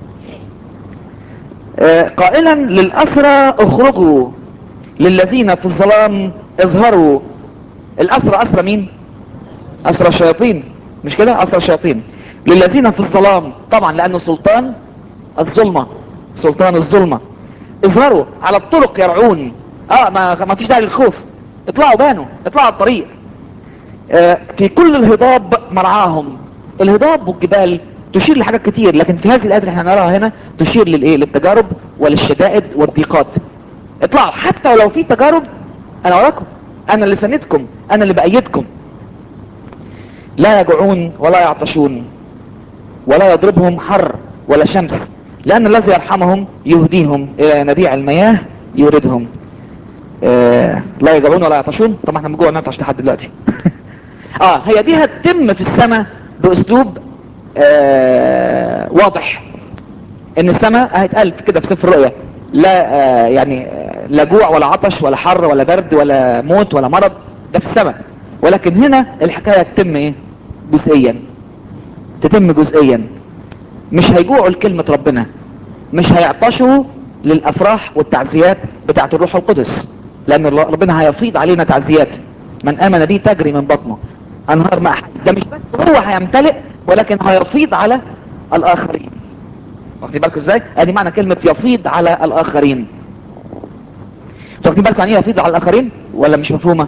قائلا للأسرى اخرجوا للذين في الظلام اظهروا الأسرى أسرى مين أسرى الشياطين مش كده أسرى الشياطين للذين في الظلام طبعا لأنه سلطان الظلمة سلطان الظلمة اظهروا على الطرق يرعون اه ما, ما فيش داعي للخوف اطلعوا بانوا اطلعوا الطريق آه في كل الهضاب مرعاهم الهضاب والجبال تشير لحاجات كتير لكن في هذه الآيات اللي احنا نراها هنا تشير للايه للتجارب وللشدائد والضيقات اطلعوا حتى ولو في تجارب انا وراكم انا اللي سندكم انا اللي بأيدكم لا يجوعون ولا يعطشون ولا يضربهم حر ولا شمس لأن الذي يرحمهم يهديهم إلى نبيع المياه يوردهم آه لا يجوعون ولا يعطشون طبعا احنا من جوه نعطش لحد دلوقتي اه هي دي هتتم في السماء باسلوب آه واضح ان السماء هيتقال كده في سفر الرؤيا لا آه يعني لا جوع ولا عطش ولا حر ولا برد ولا موت ولا مرض ده في السماء ولكن هنا الحكاية تتم ايه جزئيا تتم جزئيا مش هيجوعوا لكلمة ربنا مش هيعطشوا للافراح والتعزيات بتاعت الروح القدس لان ربنا هيفيض علينا تعزيات من امن به تجري من بطنه انهار ما ده مش بس هو هيمتلئ ولكن هيفيض على الاخرين واخدين بالكم ازاي ادي معنى كلمة يفيض على الاخرين واخدين بالكم يعني ايه يفيض على الاخرين ولا مش مفهومة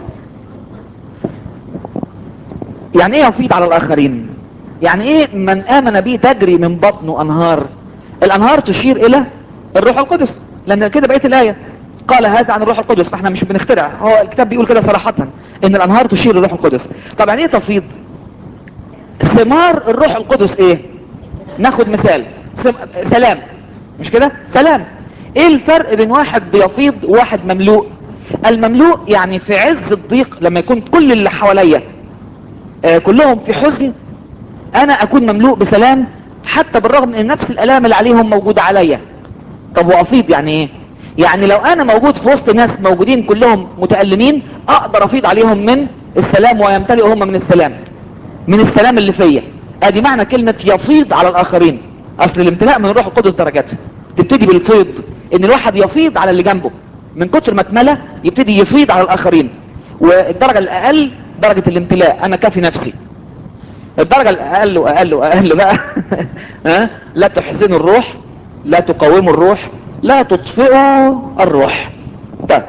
يعني ايه يفيض على الاخرين يعني ايه من امن به تجري من بطنه انهار الانهار تشير الى الروح القدس لان كده بقيت الايه قال هذا عن الروح القدس فاحنا مش بنخترع هو الكتاب بيقول كده صراحة ان الانهار تشير للروح القدس طب يعني ايه تفيض ثمار الروح القدس ايه ناخد مثال سلام مش كده سلام ايه الفرق بين واحد بيفيض وواحد مملوء المملوء يعني في عز الضيق لما يكون كل اللي حواليا آه كلهم في حزن انا اكون مملوء بسلام حتى بالرغم ان نفس الالام اللي عليهم موجودة عليا طب وافيض يعني ايه يعني لو انا موجود في وسط ناس موجودين كلهم متألمين اقدر افيض عليهم من السلام ويمتلئوا هم من السلام من السلام اللي فيا ادي معنى كلمة يفيض على الاخرين اصل الامتلاء من الروح القدس درجات تبتدي بالفيض ان الواحد يفيض على اللي جنبه من كتر ما اتملى يبتدي يفيض على الاخرين والدرجة الاقل درجة الامتلاء انا كافي نفسي الدرجة الاقل واقل واقل بقى ها لا تحزنوا الروح لا تقاوموا الروح لا تطفئوا الروح طيب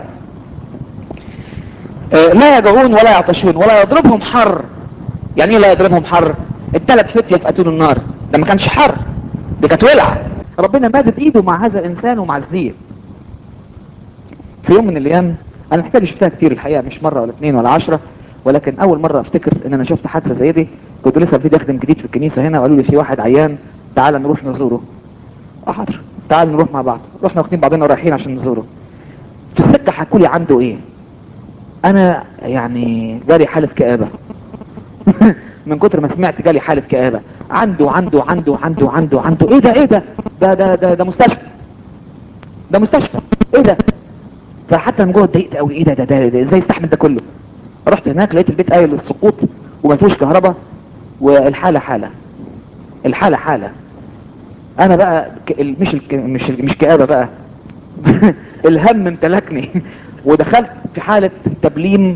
آه، لا يجوعون ولا يعطشون ولا يضربهم حر يعني ايه لا يضربهم حر الثلاث فتية في اتون النار ده ما كانش حر دي كانت ولعة ربنا مادد ايده مع هذا الانسان ومعزيه في يوم من الايام انا الحكايه دي شفتها كتير الحقيقه مش مره ولا اثنين ولا عشرة ولكن اول مره افتكر ان انا شفت حادثه زي دي كنت لسه ابتدي اخدم جديد في الكنيسه هنا وقالوا لي في واحد عيان تعال نروح نزوره اه حاضر تعال نروح مع بعض رحنا واخدين بعضنا رايحين عشان نزوره في السكه حكوا لي عنده ايه انا يعني جالي حاله كآبه من كتر ما سمعت جالي حاله كآبه عنده عنده عنده عنده عنده عنده ايه ده ايه ده ده ده ده, ده مستشفى ده مستشفى ايه ده فحتى من جوه اتضايقت قوي ايه ده ده ده, ده ازاي يستحمل ده كله رحت هناك لقيت البيت قايل للسقوط وما فيهوش كهرباء والحاله حاله الحاله حاله انا بقى ك- ال- مش الك- مش مش كآبه بقى الهم امتلكني ودخلت في حالة تبليم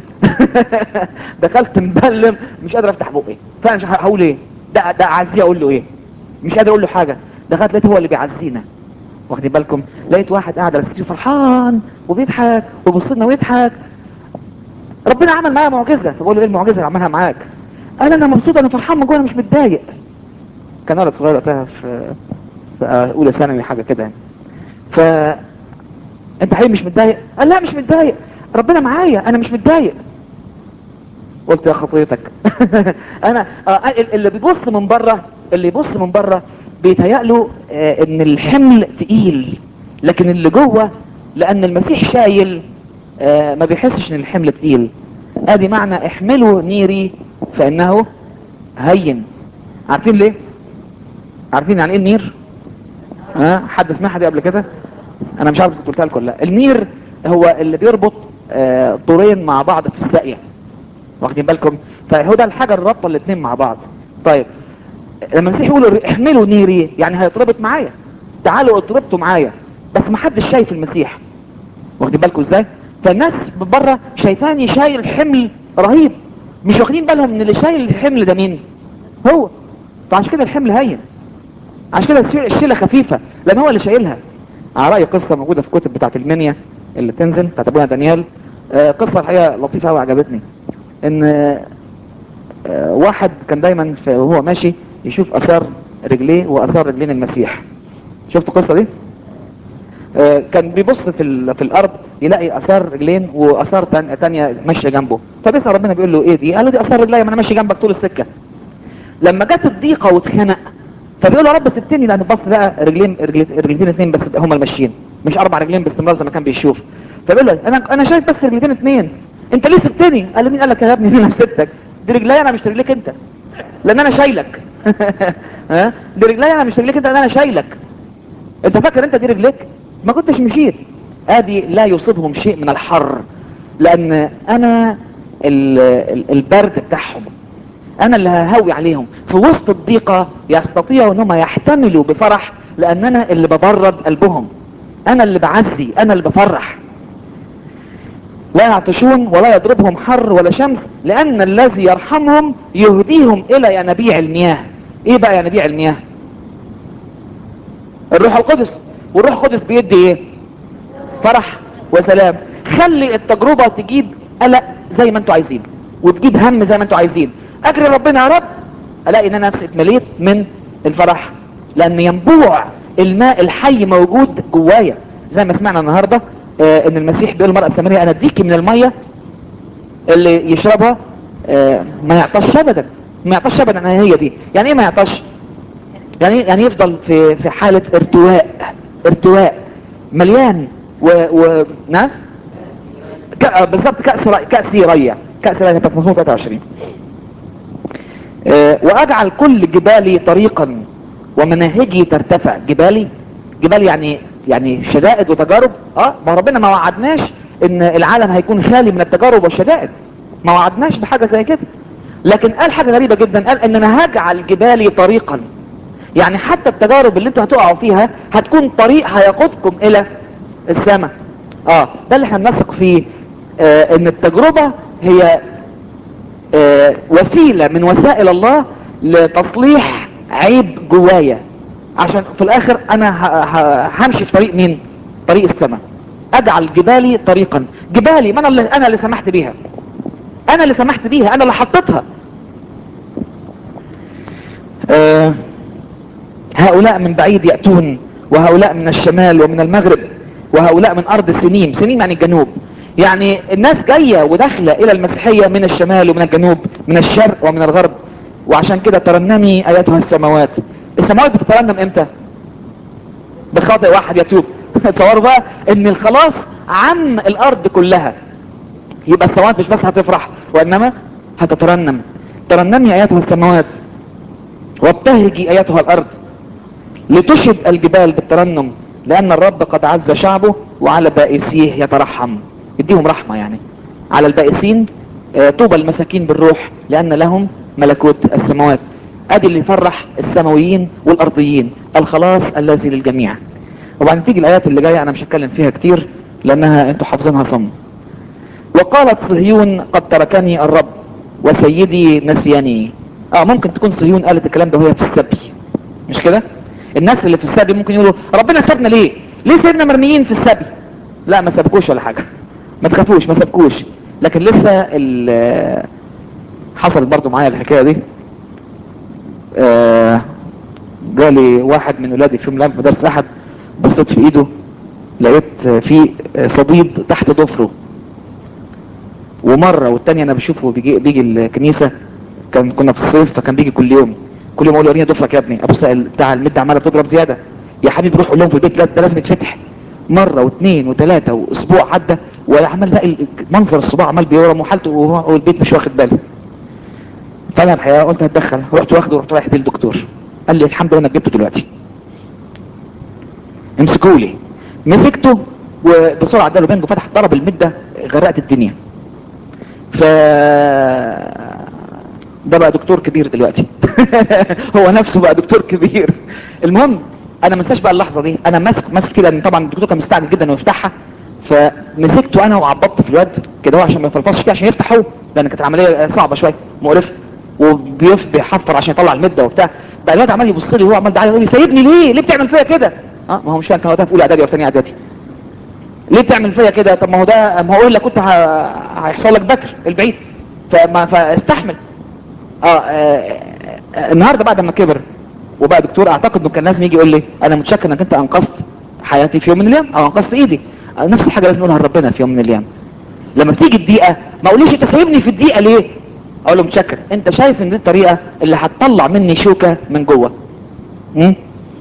دخلت مبلم مش قادر افتح بقي فانا مش هقول ايه ده ده اعزيه اقول له ايه مش قادر اقول له حاجة دخلت لقيت هو اللي بيعزينا واخدين بالكم لقيت واحد قاعد على السرير فرحان وبيضحك ويبص لنا ويضحك ربنا عمل معايا معجزة فبقول له ايه المعجزة اللي عملها معاك قال انا مبسوط انا فرحان من جوه انا مش متضايق كان ولد صغير وقتها في في اولى ثانوي حاجة كده يعني ف انت حقيقي مش متضايق قال لا مش متضايق ربنا معايا انا مش متضايق قلت يا خطيتك انا آه اللي بيبص من بره اللي يبص من بره بيتهيأ له آه ان الحمل تقيل لكن اللي جوه لان المسيح شايل آه ما بيحسش ان الحمل تقيل ادي معنى احملوا نيري فانه هين عارفين ليه عارفين يعني ايه النير ها أه؟ حد سمعها دي قبل كده انا مش عارف قلتها لكم لا النير هو اللي بيربط آه طورين مع بعض في الساقيه واخدين بالكم فهو ده الحاجه اللي رابطه الاثنين مع بعض طيب لما المسيح يقول احملوا نيري يعني هيتربط معايا تعالوا اتربطوا معايا بس ما حدش شايف المسيح واخدين بالكم ازاي فالناس من بره شايفاني شايل حمل رهيب مش واخدين بالهم ان اللي شايل الحمل ده مين هو فعشان كده الحمل هين عشان كده الشيله خفيفه لان هو اللي شايلها على رأي قصة موجودة في كتب بتاعت المنيا اللي بتنزل بتاعت ابونا دانيال آه قصة الحقيقة لطيفة قوي عجبتني ان آه واحد كان دايما وهو ماشي يشوف اثار رجليه واثار رجلين المسيح شفت القصة دي آه كان بيبص في, في الارض يلاقي اثار رجلين واثار تان تانية ماشية جنبه فبيسأل ربنا بيقول له ايه دي قال له دي اثار رجلي ما انا ماشي جنبك طول السكة لما جت الضيقة واتخنق فبيقول يا رب سبتني لان بص لقى رجلين رجلتين اثنين بس هم الماشيين مش اربع رجلين باستمرار زي ما كان بيشوف فبيقول له انا انا شايف بس رجلتين اثنين انت ليه سبتني قال له مين قال لك يا ابني انا سبتك دي رجلي انا مش رجليك انت لان انا شايلك ها دي رجلي انا مش رجليك انت لان انا شايلك انت فاكر انت دي رجليك ما كنتش مشيت ادي لا يصيبهم شيء من الحر لان انا البرد بتاعهم انا اللي ههوي عليهم في وسط الضيقة يستطيعوا انهم يحتملوا بفرح لان انا اللي ببرد قلبهم انا اللي بعزي انا اللي بفرح لا يعطشون ولا يضربهم حر ولا شمس لان الذي يرحمهم يهديهم الى ينابيع المياه ايه بقى ينابيع المياه الروح القدس والروح القدس بيدي ايه فرح وسلام خلي التجربة تجيب قلق زي ما انتوا عايزين وتجيب هم زي ما انتوا عايزين اجري ربنا يا رب الاقي ان انا نفسي اتمليت من الفرح لان ينبوع الماء الحي موجود جوايا زي ما سمعنا النهارده آه ان المسيح بيقول المرأة السامرية انا اديكي من المية اللي يشربها آه ما يعطش ابدا ما يعطش ابدا انا هي دي يعني ايه ما يعطش يعني يعني يفضل في في حالة ارتواء ارتواء مليان و, و... نعم بالظبط كأس ري... كأس ريا كأس ريا كانت مظبوط 23 أه واجعل كل جبالي طريقا ومناهجي ترتفع جبالي جبال يعني يعني شدائد وتجارب اه ما ربنا ما وعدناش ان العالم هيكون خالي من التجارب والشدائد ما وعدناش بحاجة زي كده لكن قال حاجة غريبة جدا قال ان انا هجعل جبالي طريقا يعني حتى التجارب اللي انتوا هتقعوا فيها هتكون طريق هيقودكم الى السماء اه ده اللي احنا بنثق فيه آه ان التجربة هي آه وسيلة من وسائل الله لتصليح عيب جوايا عشان في الاخر انا ه- ه- همشي في طريق مين طريق السماء اجعل جبالي طريقا جبالي ما انا اللي انا اللي سمحت بيها انا اللي سمحت بيها انا اللي حطيتها آه هؤلاء من بعيد يأتون وهؤلاء من الشمال ومن المغرب وهؤلاء من أرض سنين سنين يعني الجنوب يعني الناس جاية وداخلة إلى المسيحية من الشمال ومن الجنوب من الشرق ومن الغرب وعشان كده ترنمي أيتها السماوات السماوات بتترنم إمتى بخاطئ واحد يتوب تصوروا بقى ان الخلاص عم الارض كلها يبقى السماوات مش بس هتفرح وانما هتترنم ترنمي ايتها السماوات وابتهجي ايتها الارض لتشد الجبال بالترنم لان الرب قد عز شعبه وعلى بائسيه يترحم يديهم رحمة يعني على البائسين آه، طوبى المساكين بالروح لان لهم ملكوت السماوات ادي اللي يفرح السماويين والارضيين الخلاص الذي للجميع وبعدين تيجي الايات اللي جايه انا مش هتكلم فيها كتير لانها انتوا حافظينها صم وقالت صهيون قد تركني الرب وسيدي نسياني اه ممكن تكون صهيون قالت الكلام ده وهي في السبي مش كده الناس اللي في السبي ممكن يقولوا ربنا سابنا ليه ليه سيبنا مرميين في السبي لا ما سابكوش ولا حاجه ما تخافوش ما سابكوش لكن لسه ال- حصل برضو معايا الحكايه دي آه، جالي واحد من ولادي في ملعب مدرسه الاحد بصيت في ايده لقيت في صديد تحت ضفره ومره والتانية انا بشوفه بيجي, بيجي الكنيسه كان كنا في الصيف فكان بيجي كل يوم كل يوم اقول له وريني ضفرك يا ابني ابص بتاع المد عماله بتضرب زياده يا حبيبي روح قول لهم في البيت لا ده لازم يتفتح مره واثنين وثلاثه واسبوع عدى وعمال بقى منظر الصباع عمال بيورم وحالته وهو والبيت مش واخد باله فانا الحقيقه قلت هتدخل رحت واخده ورحت رايح بيه الدكتور قال لي الحمد لله انك جبته دلوقتي امسكوا لي مسكته وبسرعه اداله بند وفتح ضرب المده غرقت الدنيا ف ده بقى دكتور كبير دلوقتي هو نفسه بقى دكتور كبير المهم انا ما انساش بقى اللحظه دي انا ماسك ماسك كده ان طبعا الدكتور كان مستعجل جدا انه يفتحها فمسكته انا وعبطت في الواد كده هو عشان ما يفلفصش كده عشان يفتح هو لان كانت العمليه صعبه شويه مقرفه وبيف بيحفر عشان يطلع المده وبتاع بقى الواد عمال يبص لي وهو عمال بيعيط يقول لي سيبني ليه ليه بتعمل فيا كده اه ما هو مش فاهم كان وقتها في اولى اعدادي او ثانيه اعدادي ليه بتعمل فيا كده طب ما هو ده ما هو الا كنت ه- هيحصل لك بكر البعيد فما فاستحمل اه, آه, آه النهارده بعد ما كبر وبقى دكتور اعتقد انه كان لازم يجي يقول لي انا متشكر انك انت انقذت حياتي في يوم من الايام او انقذت ايدي آه، نفس الحاجه لازم نقولها لربنا في يوم من الايام لما بتيجي الدقيقه ما اقوليش انت سايبني في الدقيقه ليه اقول له متشكر انت شايف ان دي الطريقه اللي هتطلع مني شوكه من جوه م?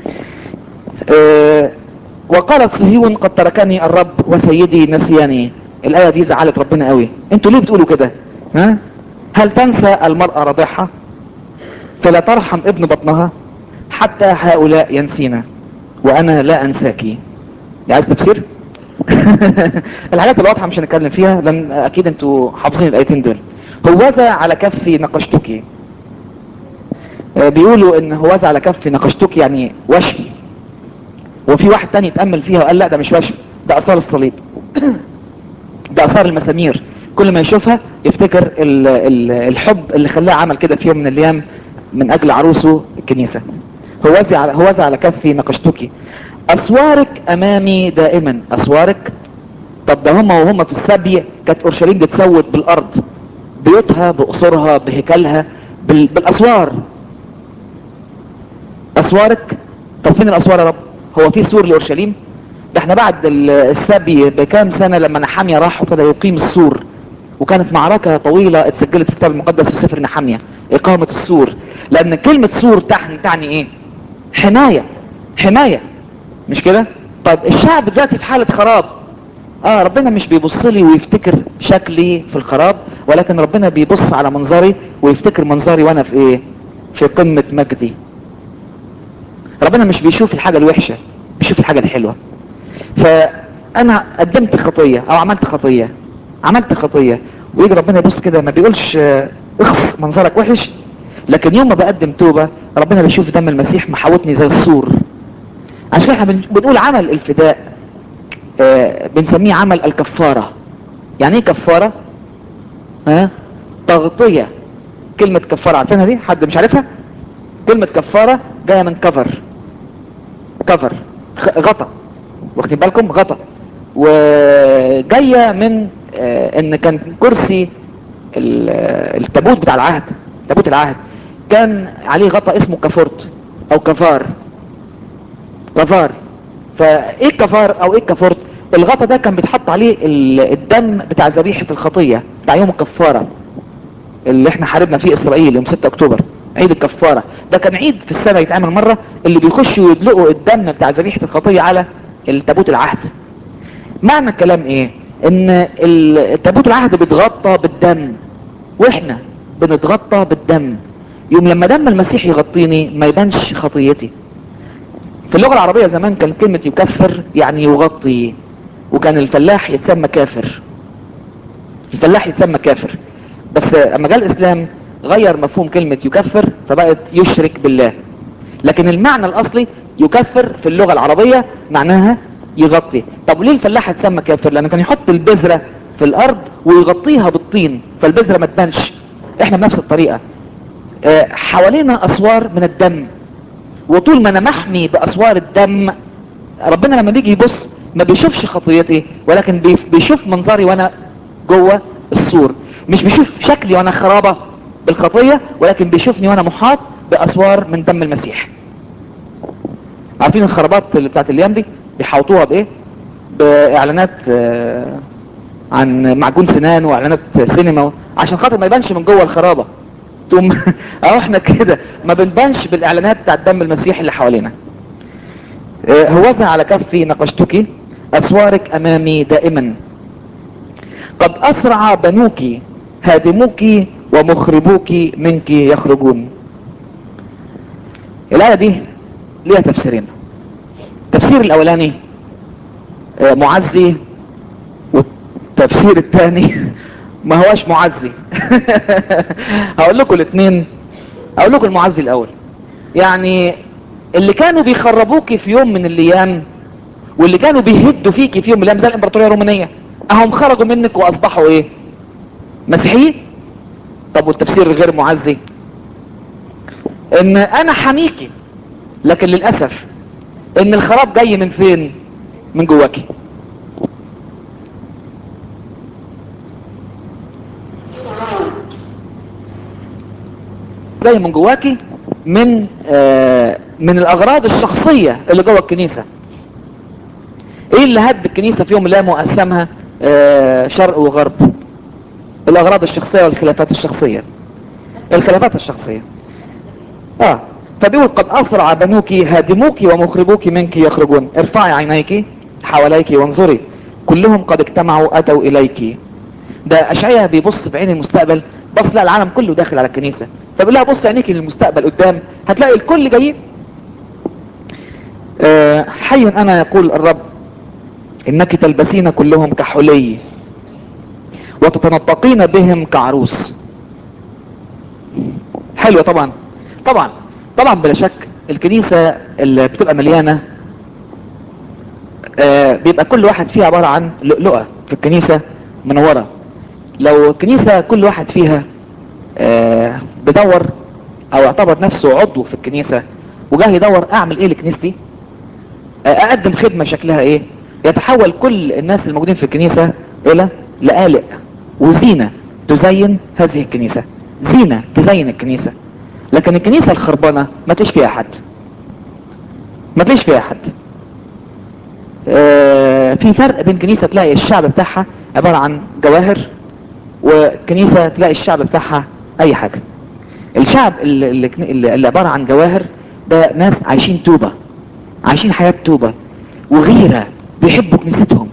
آه وقالت صهيون قد تركني الرب وسيدي نسياني الآية دي زعلت ربنا قوي انتوا ليه بتقولوا كده ها هل تنسى المرأة رضيعها فلا ترحم ابن بطنها حتى هؤلاء ينسينا وانا لا انساكي دي عايز تفسير الحاجات الواضحة مش هنتكلم فيها لان اكيد انتوا حافظين الايتين دول هوذا على كفي نقشتك آه، بيقولوا ان هوذا على كفي نقشتك يعني وشم وفي واحد تاني اتأمل فيها وقال لا ده مش وشم ده اثار الصليب ده اثار المسامير كل ما يشوفها يفتكر ال ال الحب اللي خلاه عمل كده في يوم من الايام من اجل عروسه الكنيسة هوذا على هوذا على كفي نقشتك اسوارك امامي دائما اسوارك طب ده هم وهم في السبي كانت اورشليم بتسود بالارض بيوتها بقصورها بهيكلها بال... بالاسوار اسوارك طب فين الاسوار يا رب هو في سور لاورشليم ده احنا بعد ال- السبي بكام سنة لما نحامية راح وكده يقيم السور وكانت معركة طويلة اتسجلت في الكتاب المقدس في سفر نحامية اقامة السور لان كلمة سور تعني تعني ايه حماية حماية مش كده طيب الشعب دلوقتي في حالة خراب اه ربنا مش بيبص لي ويفتكر شكلي في الخراب ولكن ربنا بيبص على منظري ويفتكر منظري وانا في ايه في قمة مجدي ربنا مش بيشوف الحاجة الوحشة بيشوف الحاجة الحلوة فانا قدمت خطية او عملت خطية عملت خطية ويجي ربنا يبص كده ما بيقولش آه، اخص منظرك وحش لكن يوم ما بقدم توبة ربنا بيشوف دم المسيح محاوتني زي السور عشان كده احنا بن- بنقول عمل الفداء آه بنسميه عمل الكفارة يعني ايه كفارة ها تغطية كلمة كفارة عارفينها دي حد مش عارفها كلمة كفارة جاية من كفر كفر خ- غطا واخدين بالكم غطا وجاية من آه، ان كان كرسي ال- آه، التابوت بتاع العهد تابوت العهد كان عليه غطا اسمه كفورت او كفار كفار فايه الكفار او ايه الكفورت الغطا ده كان بيتحط عليه ال- الدم بتاع ذبيحة الخطية بتاع يوم الكفارة اللي احنا حاربنا فيه اسرائيل يوم 6 اكتوبر عيد الكفارة ده كان عيد في السنة يتعمل مرة اللي بيخشوا يدلقوا الدم بتاع ذبيحة الخطية على التابوت العهد معنى الكلام ايه ان ال- التابوت العهد بيتغطى بالدم واحنا بنتغطى بالدم يوم لما دم المسيح يغطيني ما يبانش خطيتي في اللغة العربية زمان كان كلمة يكفر يعني يغطي وكان الفلاح يتسمى كافر الفلاح يتسمى كافر بس اما جاء الاسلام غير مفهوم كلمة يكفر فبقت يشرك بالله لكن المعنى الاصلي يكفر في اللغة العربية معناها يغطي طب وليه الفلاح اتسمى كافر لانه كان يحط البذرة في الارض ويغطيها بالطين فالبذرة ما تبانش احنا بنفس الطريقة آه، حوالينا اسوار من الدم وطول ما انا محمي باسوار الدم ربنا لما بيجي يبص ما بيشوفش خطيتي ولكن بيف- بيشوف منظري وانا جوه السور مش بيشوف شكلي وانا خرابة بالخطية ولكن بيشوفني وانا محاط باسوار من دم المسيح عارفين الخرابات اللي بتاعت الايام دي بيحوطوها بايه باعلانات آه، عن معجون سنان واعلانات سينما عشان خاطر ما يبانش من جوه الخرابة تقوم اهو احنا كده ما بنبانش بالاعلانات بتاع دم المسيح اللي حوالينا آه، هوذا على كفي نقشتك اسوارك امامي دائما قد اسرع بنوك هادموك ومخربوك منك يخرجون الايه دي ليها تفسيرين التفسير الاولاني آه، معزي والتفسير الثاني ما هواش معزي هقول لكم الاثنين اقول لكم المعزي الاول يعني اللي كانوا بيخربوكي في يوم من الايام واللي كانوا بيهدوا فيكي في يوم من الايام زي الامبراطوريه الرومانيه اهم خرجوا منك واصبحوا ايه مسيحيين طب والتفسير الغير معزي ان انا حميكي لكن للاسف ان الخراب جاي من فين من جواكي جاي من جواكي من آه من الاغراض الشخصية اللي جوه الكنيسة ايه اللي هد الكنيسة في يوم من الايام وقسمها آه شرق وغرب الاغراض الشخصية والخلافات الشخصية الخلافات الشخصية اه فبيقول قد اسرع بنوك هادموك ومخربوك منك يخرجون ارفعي عينيك حواليك وانظري كلهم قد اجتمعوا اتوا اليك ده اشعياء بيبص بعين المستقبل بص لا العالم كله داخل على الكنيسة فبيقول لها بص عينيك للمستقبل قدام هتلاقي الكل جايين آه حي انا يقول الرب انك تلبسين كلهم كحلي وتتنطقين بهم كعروس حلوة طبعا طبعا طبعا بلا شك الكنيسة اللي بتبقى مليانة آه بيبقى كل واحد فيها عبارة عن لؤلؤة في الكنيسة منورة لو الكنيسة كل واحد فيها آه بدور او اعتبر نفسه عضو في الكنيسة وجاه يدور اعمل ايه لكنيستي آه اقدم خدمة شكلها ايه يتحول كل الناس الموجودين في الكنيسة الى لآلئ وزينة تزين هذه الكنيسة زينة تزين الكنيسة لكن الكنيسة الخربانة ما تلاقيش فيها حد ما تلاقيش فيها حد آه في فرق بين كنيسة تلاقي الشعب بتاعها عبارة عن جواهر وكنيسة تلاقي الشعب بتاعها اي حاجة الشعب اللي, اللي, اللي عبارة عن جواهر ده ناس عايشين توبة عايشين حياة توبة وغيرة بيحبوا كنيستهم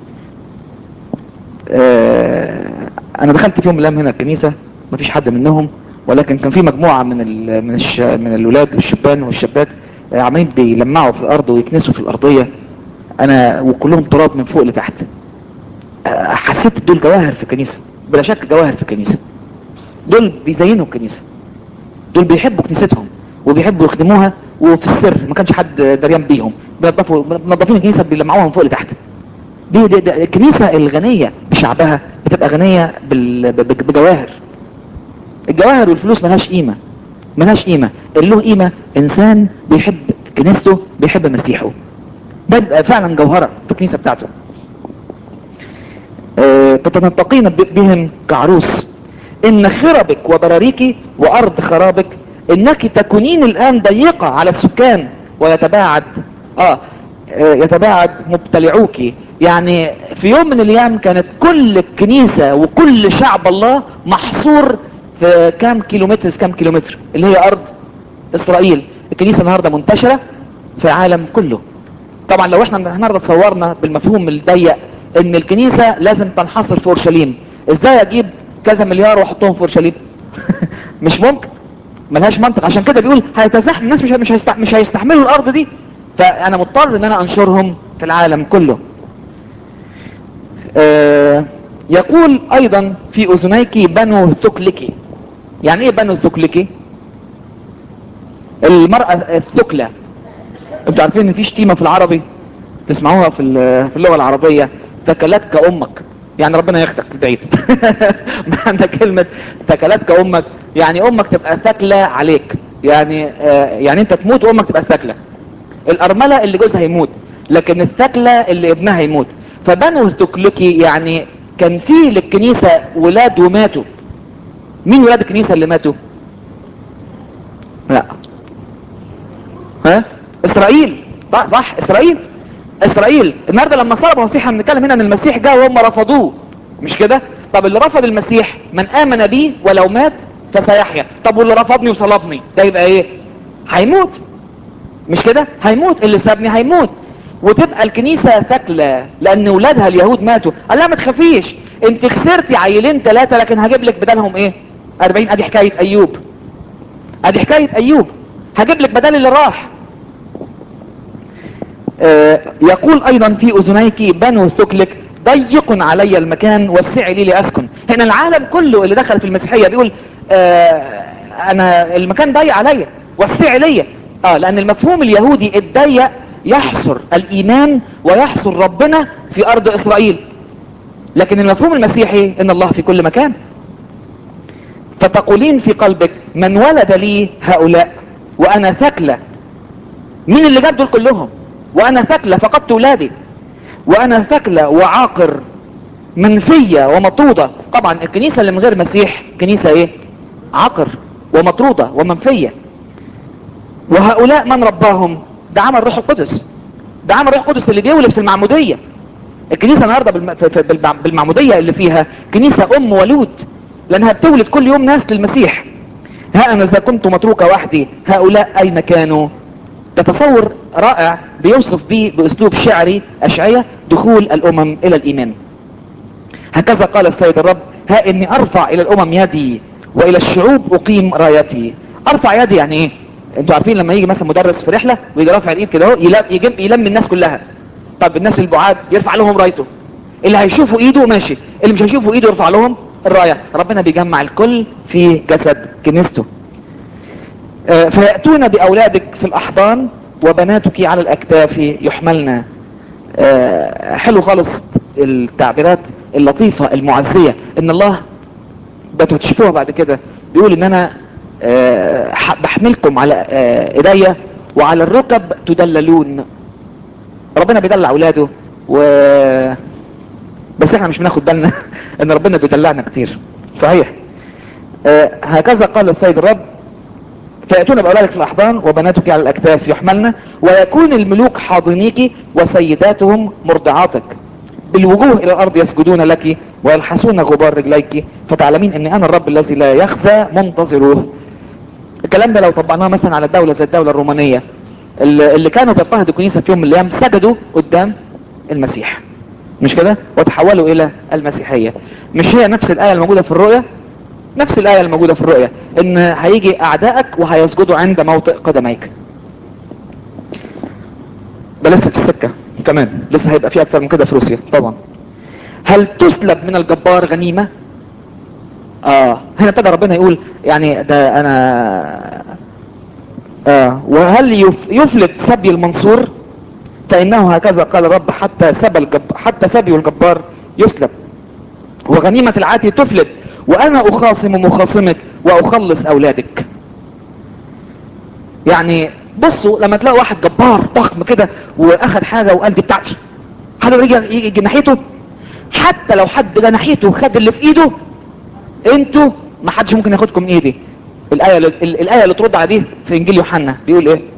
آه انا دخلت في يوم من الايام هنا الكنيسة مفيش حد منهم ولكن كان في مجموعة من ال من الش من الولاد والشبان والشابات آه عمالين بيلمعوا في الارض ويكنسوا في الارضية انا وكلهم تراب من فوق لتحت آه حسيت دول جواهر في الكنيسة بلا شك جواهر في الكنيسة دول بيزينوا الكنيسة دول بيحبوا كنيستهم وبيحبوا يخدموها وفي السر ما كانش حد دريان بيهم بينظفوا منظفين الكنيسة بيلمعوها من فوق لتحت دي, دي, دي الكنيسة الغنية بشعبها بتبقى غنية بال- ب- ب- بجواهر الجواهر والفلوس ملهاش قيمة ملهاش قيمة اللي له قيمة انسان بيحب كنيسته بيحب مسيحه ده بيبقى فعلا جوهرة في الكنيسة بتاعته آه، تتنطقين ب- بهم كعروس ان خربك وبراريك وارض خرابك انك تكونين الان ضيقة على السكان ويتباعد اه آه، يتباعد مبتلعوك يعني في يوم من الايام كانت كل الكنيسة وكل شعب الله محصور في كام كيلومتر في كام كيلومتر اللي هي ارض اسرائيل الكنيسة النهاردة منتشرة في العالم كله طبعا لو احنا النهارده تصورنا بالمفهوم الضيق ان الكنيسه لازم تنحصر في اورشليم ازاي اجيب كذا مليار واحطهم في اورشليم مش ممكن ملهاش منطق عشان كده بيقول هيتزاحم الناس مش مش هيستح- مش هيستحملوا الارض دي فانا مضطر ان انا انشرهم في العالم كله آه يقول ايضا في اذنيك بنو ثكلك يعني ايه بنو ثكلك المرأة الثكلة انتوا عارفين ان في شتيمة في العربي تسمعوها في ال- في اللغة العربية تكلتك امك يعني ربنا ياخدك بعيد معنى كلمة تكلتك امك يعني امك تبقى ثكلة عليك يعني آه يعني انت تموت وامك تبقى ثكلة الارملة اللي جوزها يموت لكن الثكلة اللي ابنها يموت فبنو ثكلكي يعني كان في للكنيسة ولاد وماتوا مين ولاد الكنيسة اللي ماتوا لا ها اسرائيل صح, صح اسرائيل اسرائيل النهارده لما صلب المسيح بنتكلم هنا ان المسيح جاء وهم رفضوه مش كده طب اللي رفض المسيح من امن بيه ولو مات فسيحيا طب واللي رفضني وصلبني ده يبقى ايه هيموت مش كده هيموت اللي سابني هيموت وتبقى الكنيسة ثكلة لان ولادها اليهود ماتوا قال لها ما تخافيش انت خسرتي عيلين ثلاثة لكن هجيب لك بدلهم ايه 40 ادي حكاية ايوب ادي حكاية ايوب هجيب لك بدل اللي راح آه، يقول ايضا في اذنيك بنو ثكلك ضيق علي المكان وسعي لي لاسكن هنا العالم كله اللي دخل في المسيحية بيقول آه انا المكان ضيق عليا وسعي لي اه لان المفهوم اليهودي الضيق يحصر الايمان ويحصر ربنا في ارض اسرائيل لكن المفهوم المسيحي ان الله في كل مكان فتقولين في قلبك من ولد لي هؤلاء وانا ثكلة مين اللي جاب دول كلهم وانا ثكلة فقدت ولادي وانا ثكلة وعاقر منفية ومطرودة طبعا الكنيسة اللي من غير مسيح كنيسة ايه عاقر ومطرودة ومنفية وهؤلاء من رباهم ده عمل روح القدس ده عمل روح القدس اللي بيولد في المعمودية الكنيسة النهاردة بالم... في- في- بالمع- بالمعمودية اللي فيها كنيسة ام ولود لانها بتولد كل يوم ناس للمسيح ها انا اذا كنت متروكة وحدي هؤلاء اين كانوا ده تصور رائع بيوصف به باسلوب شعري اشعية دخول الامم الى الايمان هكذا قال السيد الرب ها اني ارفع الى الامم يدي والى الشعوب اقيم رايتي ارفع يدي يعني ايه انتوا عارفين لما يجي مثلا مدرس في رحله ويجي رافع الايد كده اهو يلم, يجم يلم الناس كلها طب الناس البعاد يرفع لهم رايته اللي هيشوفوا ايده ماشي اللي مش هيشوفوا ايده يرفع لهم الرايه ربنا بيجمع الكل في جسد كنيسته آه، فيأتون بأولادك في الأحضان وبناتك على الأكتاف يحملن آه، حلو خالص التعبيرات اللطيفة المعزية ان الله بتشوفوها بعد كده بيقول ان انا آه، ح- بحملكم على آه، ايديا وعلى الركب تدللون ربنا بيدلع اولاده و بس احنا مش بناخد بالنا ان ربنا بيدلعنا كتير صحيح آه، هكذا قال السيد الرب فيأتون بأولادك في الأحضان وبناتك على الأكتاف يحملن ويكون الملوك حاضنيك وسيداتهم مرضعاتك بالوجوه إلى الأرض يسجدون لك ويلحسون غبار رجليك فتعلمين أني أنا الرب الذي لا يخزى منتظروه الكلام ده لو طبقناه مثلا على الدولة زي الدولة الرومانية اللي اللي كانوا بيضطهدوا الكنيسة في يوم من الأيام سجدوا قدام المسيح مش كده وتحولوا إلى المسيحية مش هي نفس الآية الموجودة في الرؤية نفس الآية الموجودة في الرؤية ان هيجي اعدائك وهيسجدوا عند موطئ قدميك ده لسه في السكة كمان لسه هيبقى في اكتر من كده في روسيا طبعا هل تسلب من الجبار غنيمة اه هنا ابتدى ربنا يقول يعني ده انا آه وهل يف- يفلت سبي المنصور فانه هكذا قال الرب حتى سبى الجب حتى سبي الجبار يسلب وغنيمة العاتي تفلت وانا اخاصم مخاصمك واخلص اولادك يعني بصوا لما تلاقوا واحد جبار ضخم كده واخد حاجة وقال دي بتاعتي حد يجي يجي ناحيته حتى لو حد جه ناحيته وخد اللي في ايده انتوا ما حدش ممكن ياخدكم من ايدي الايه اللي ال- الايه اللي ترد عليه في انجيل يوحنا بيقول ايه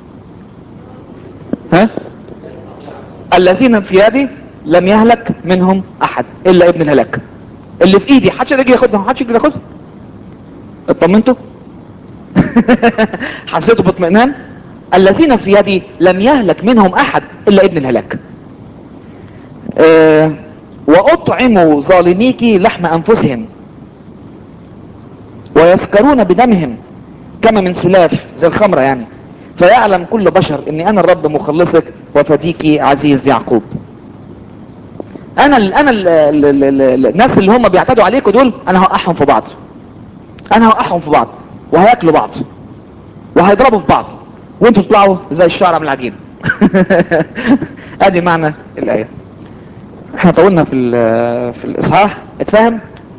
ها الذين في يدي لم يهلك منهم احد الا ابن الهلاك اللي في ايدي حدش يجي ياخدهم حدش يجي ياخدهم اطمنتوا حسيتوا باطمئنان الذين في يدي لم يهلك منهم احد الا ابن الهلاك آه واطعم ظالميك لحم انفسهم ويسكرون بدمهم كما من سلاف زي الخمرة يعني فيعلم كل بشر اني انا الرب مخلصك وفديك عزيز يعقوب انا ال انا ال ال ال ال الناس اللي هم بيعتدوا عليكم دول انا هوقعهم في بعض انا هوقعهم في بعض وهياكلوا بعض وهيضربوا في بعض وانتوا تطلعوا زي الشعر من العجين ادي معنى الايه احنا طولنا في ال- في الاصحاح اتفهم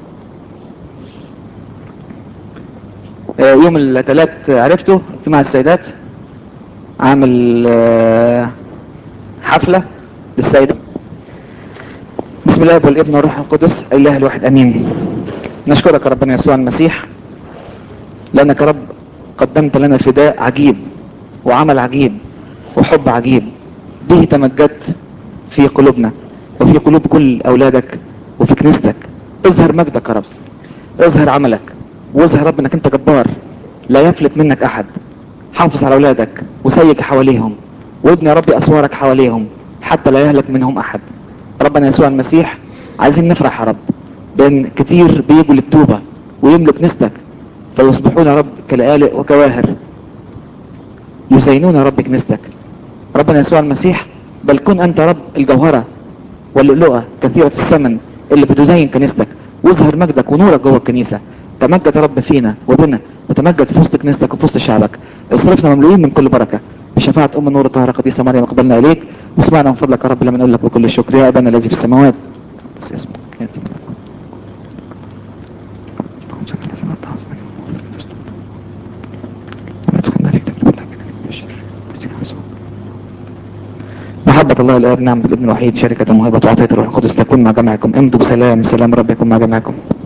آه، يوم الثلاث عرفته اجتماع السيدات عامل آه، حفلة للسيدة بسم الله والابن والروح القدس اله الواحد امين نشكرك يا ربنا يسوع المسيح لانك يا رب قدمت لنا فداء عجيب وعمل عجيب وحب عجيب به تمجدت في قلوبنا وفي قلوب كل اولادك وفي كنيستك اظهر مجدك يا رب اظهر عملك واظهر رب انك انت جبار لا يفلت منك احد حافظ على اولادك وسيك حواليهم وابني يا رب اسوارك حواليهم حتى لا يهلك منهم احد ربنا يسوع المسيح عايزين نفرح يا رب بان كتير بيجوا للتوبة ويملوا كنيستك فيصبحون يا رب كلآلئ وكواهر يزينون يا رب كنيستك ربنا يسوع المسيح بل كن انت يا رب الجوهرة واللؤلؤة كثيرة الثمن اللي بتزين كنيستك واظهر مجدك ونورك جوه الكنيسة تمجد يا رب فينا وبنا وتمجد في وسط كنيستك وفي وسط شعبك اصرفنا مملوئين من كل بركة بشفاعة ام النور الطاهرة قديسة مريم اقبلنا اليك واسمعنا من فضلك يا رب لما نقول لك بكل شكر يا ابانا الذي في السماوات بس اسمك يأتي ملكوتك. اللهم صل على سيدنا محمد. ولا تدخلنا في تجربة لا تكلم بالشر. بسم الله الرحمن الرحيم. محبة الله الآب نعمة الابن الوحيد شركة موهبة وعطية الروح القدس تكون مع جميعكم امضوا بسلام سلام رب يكون مع جميعكم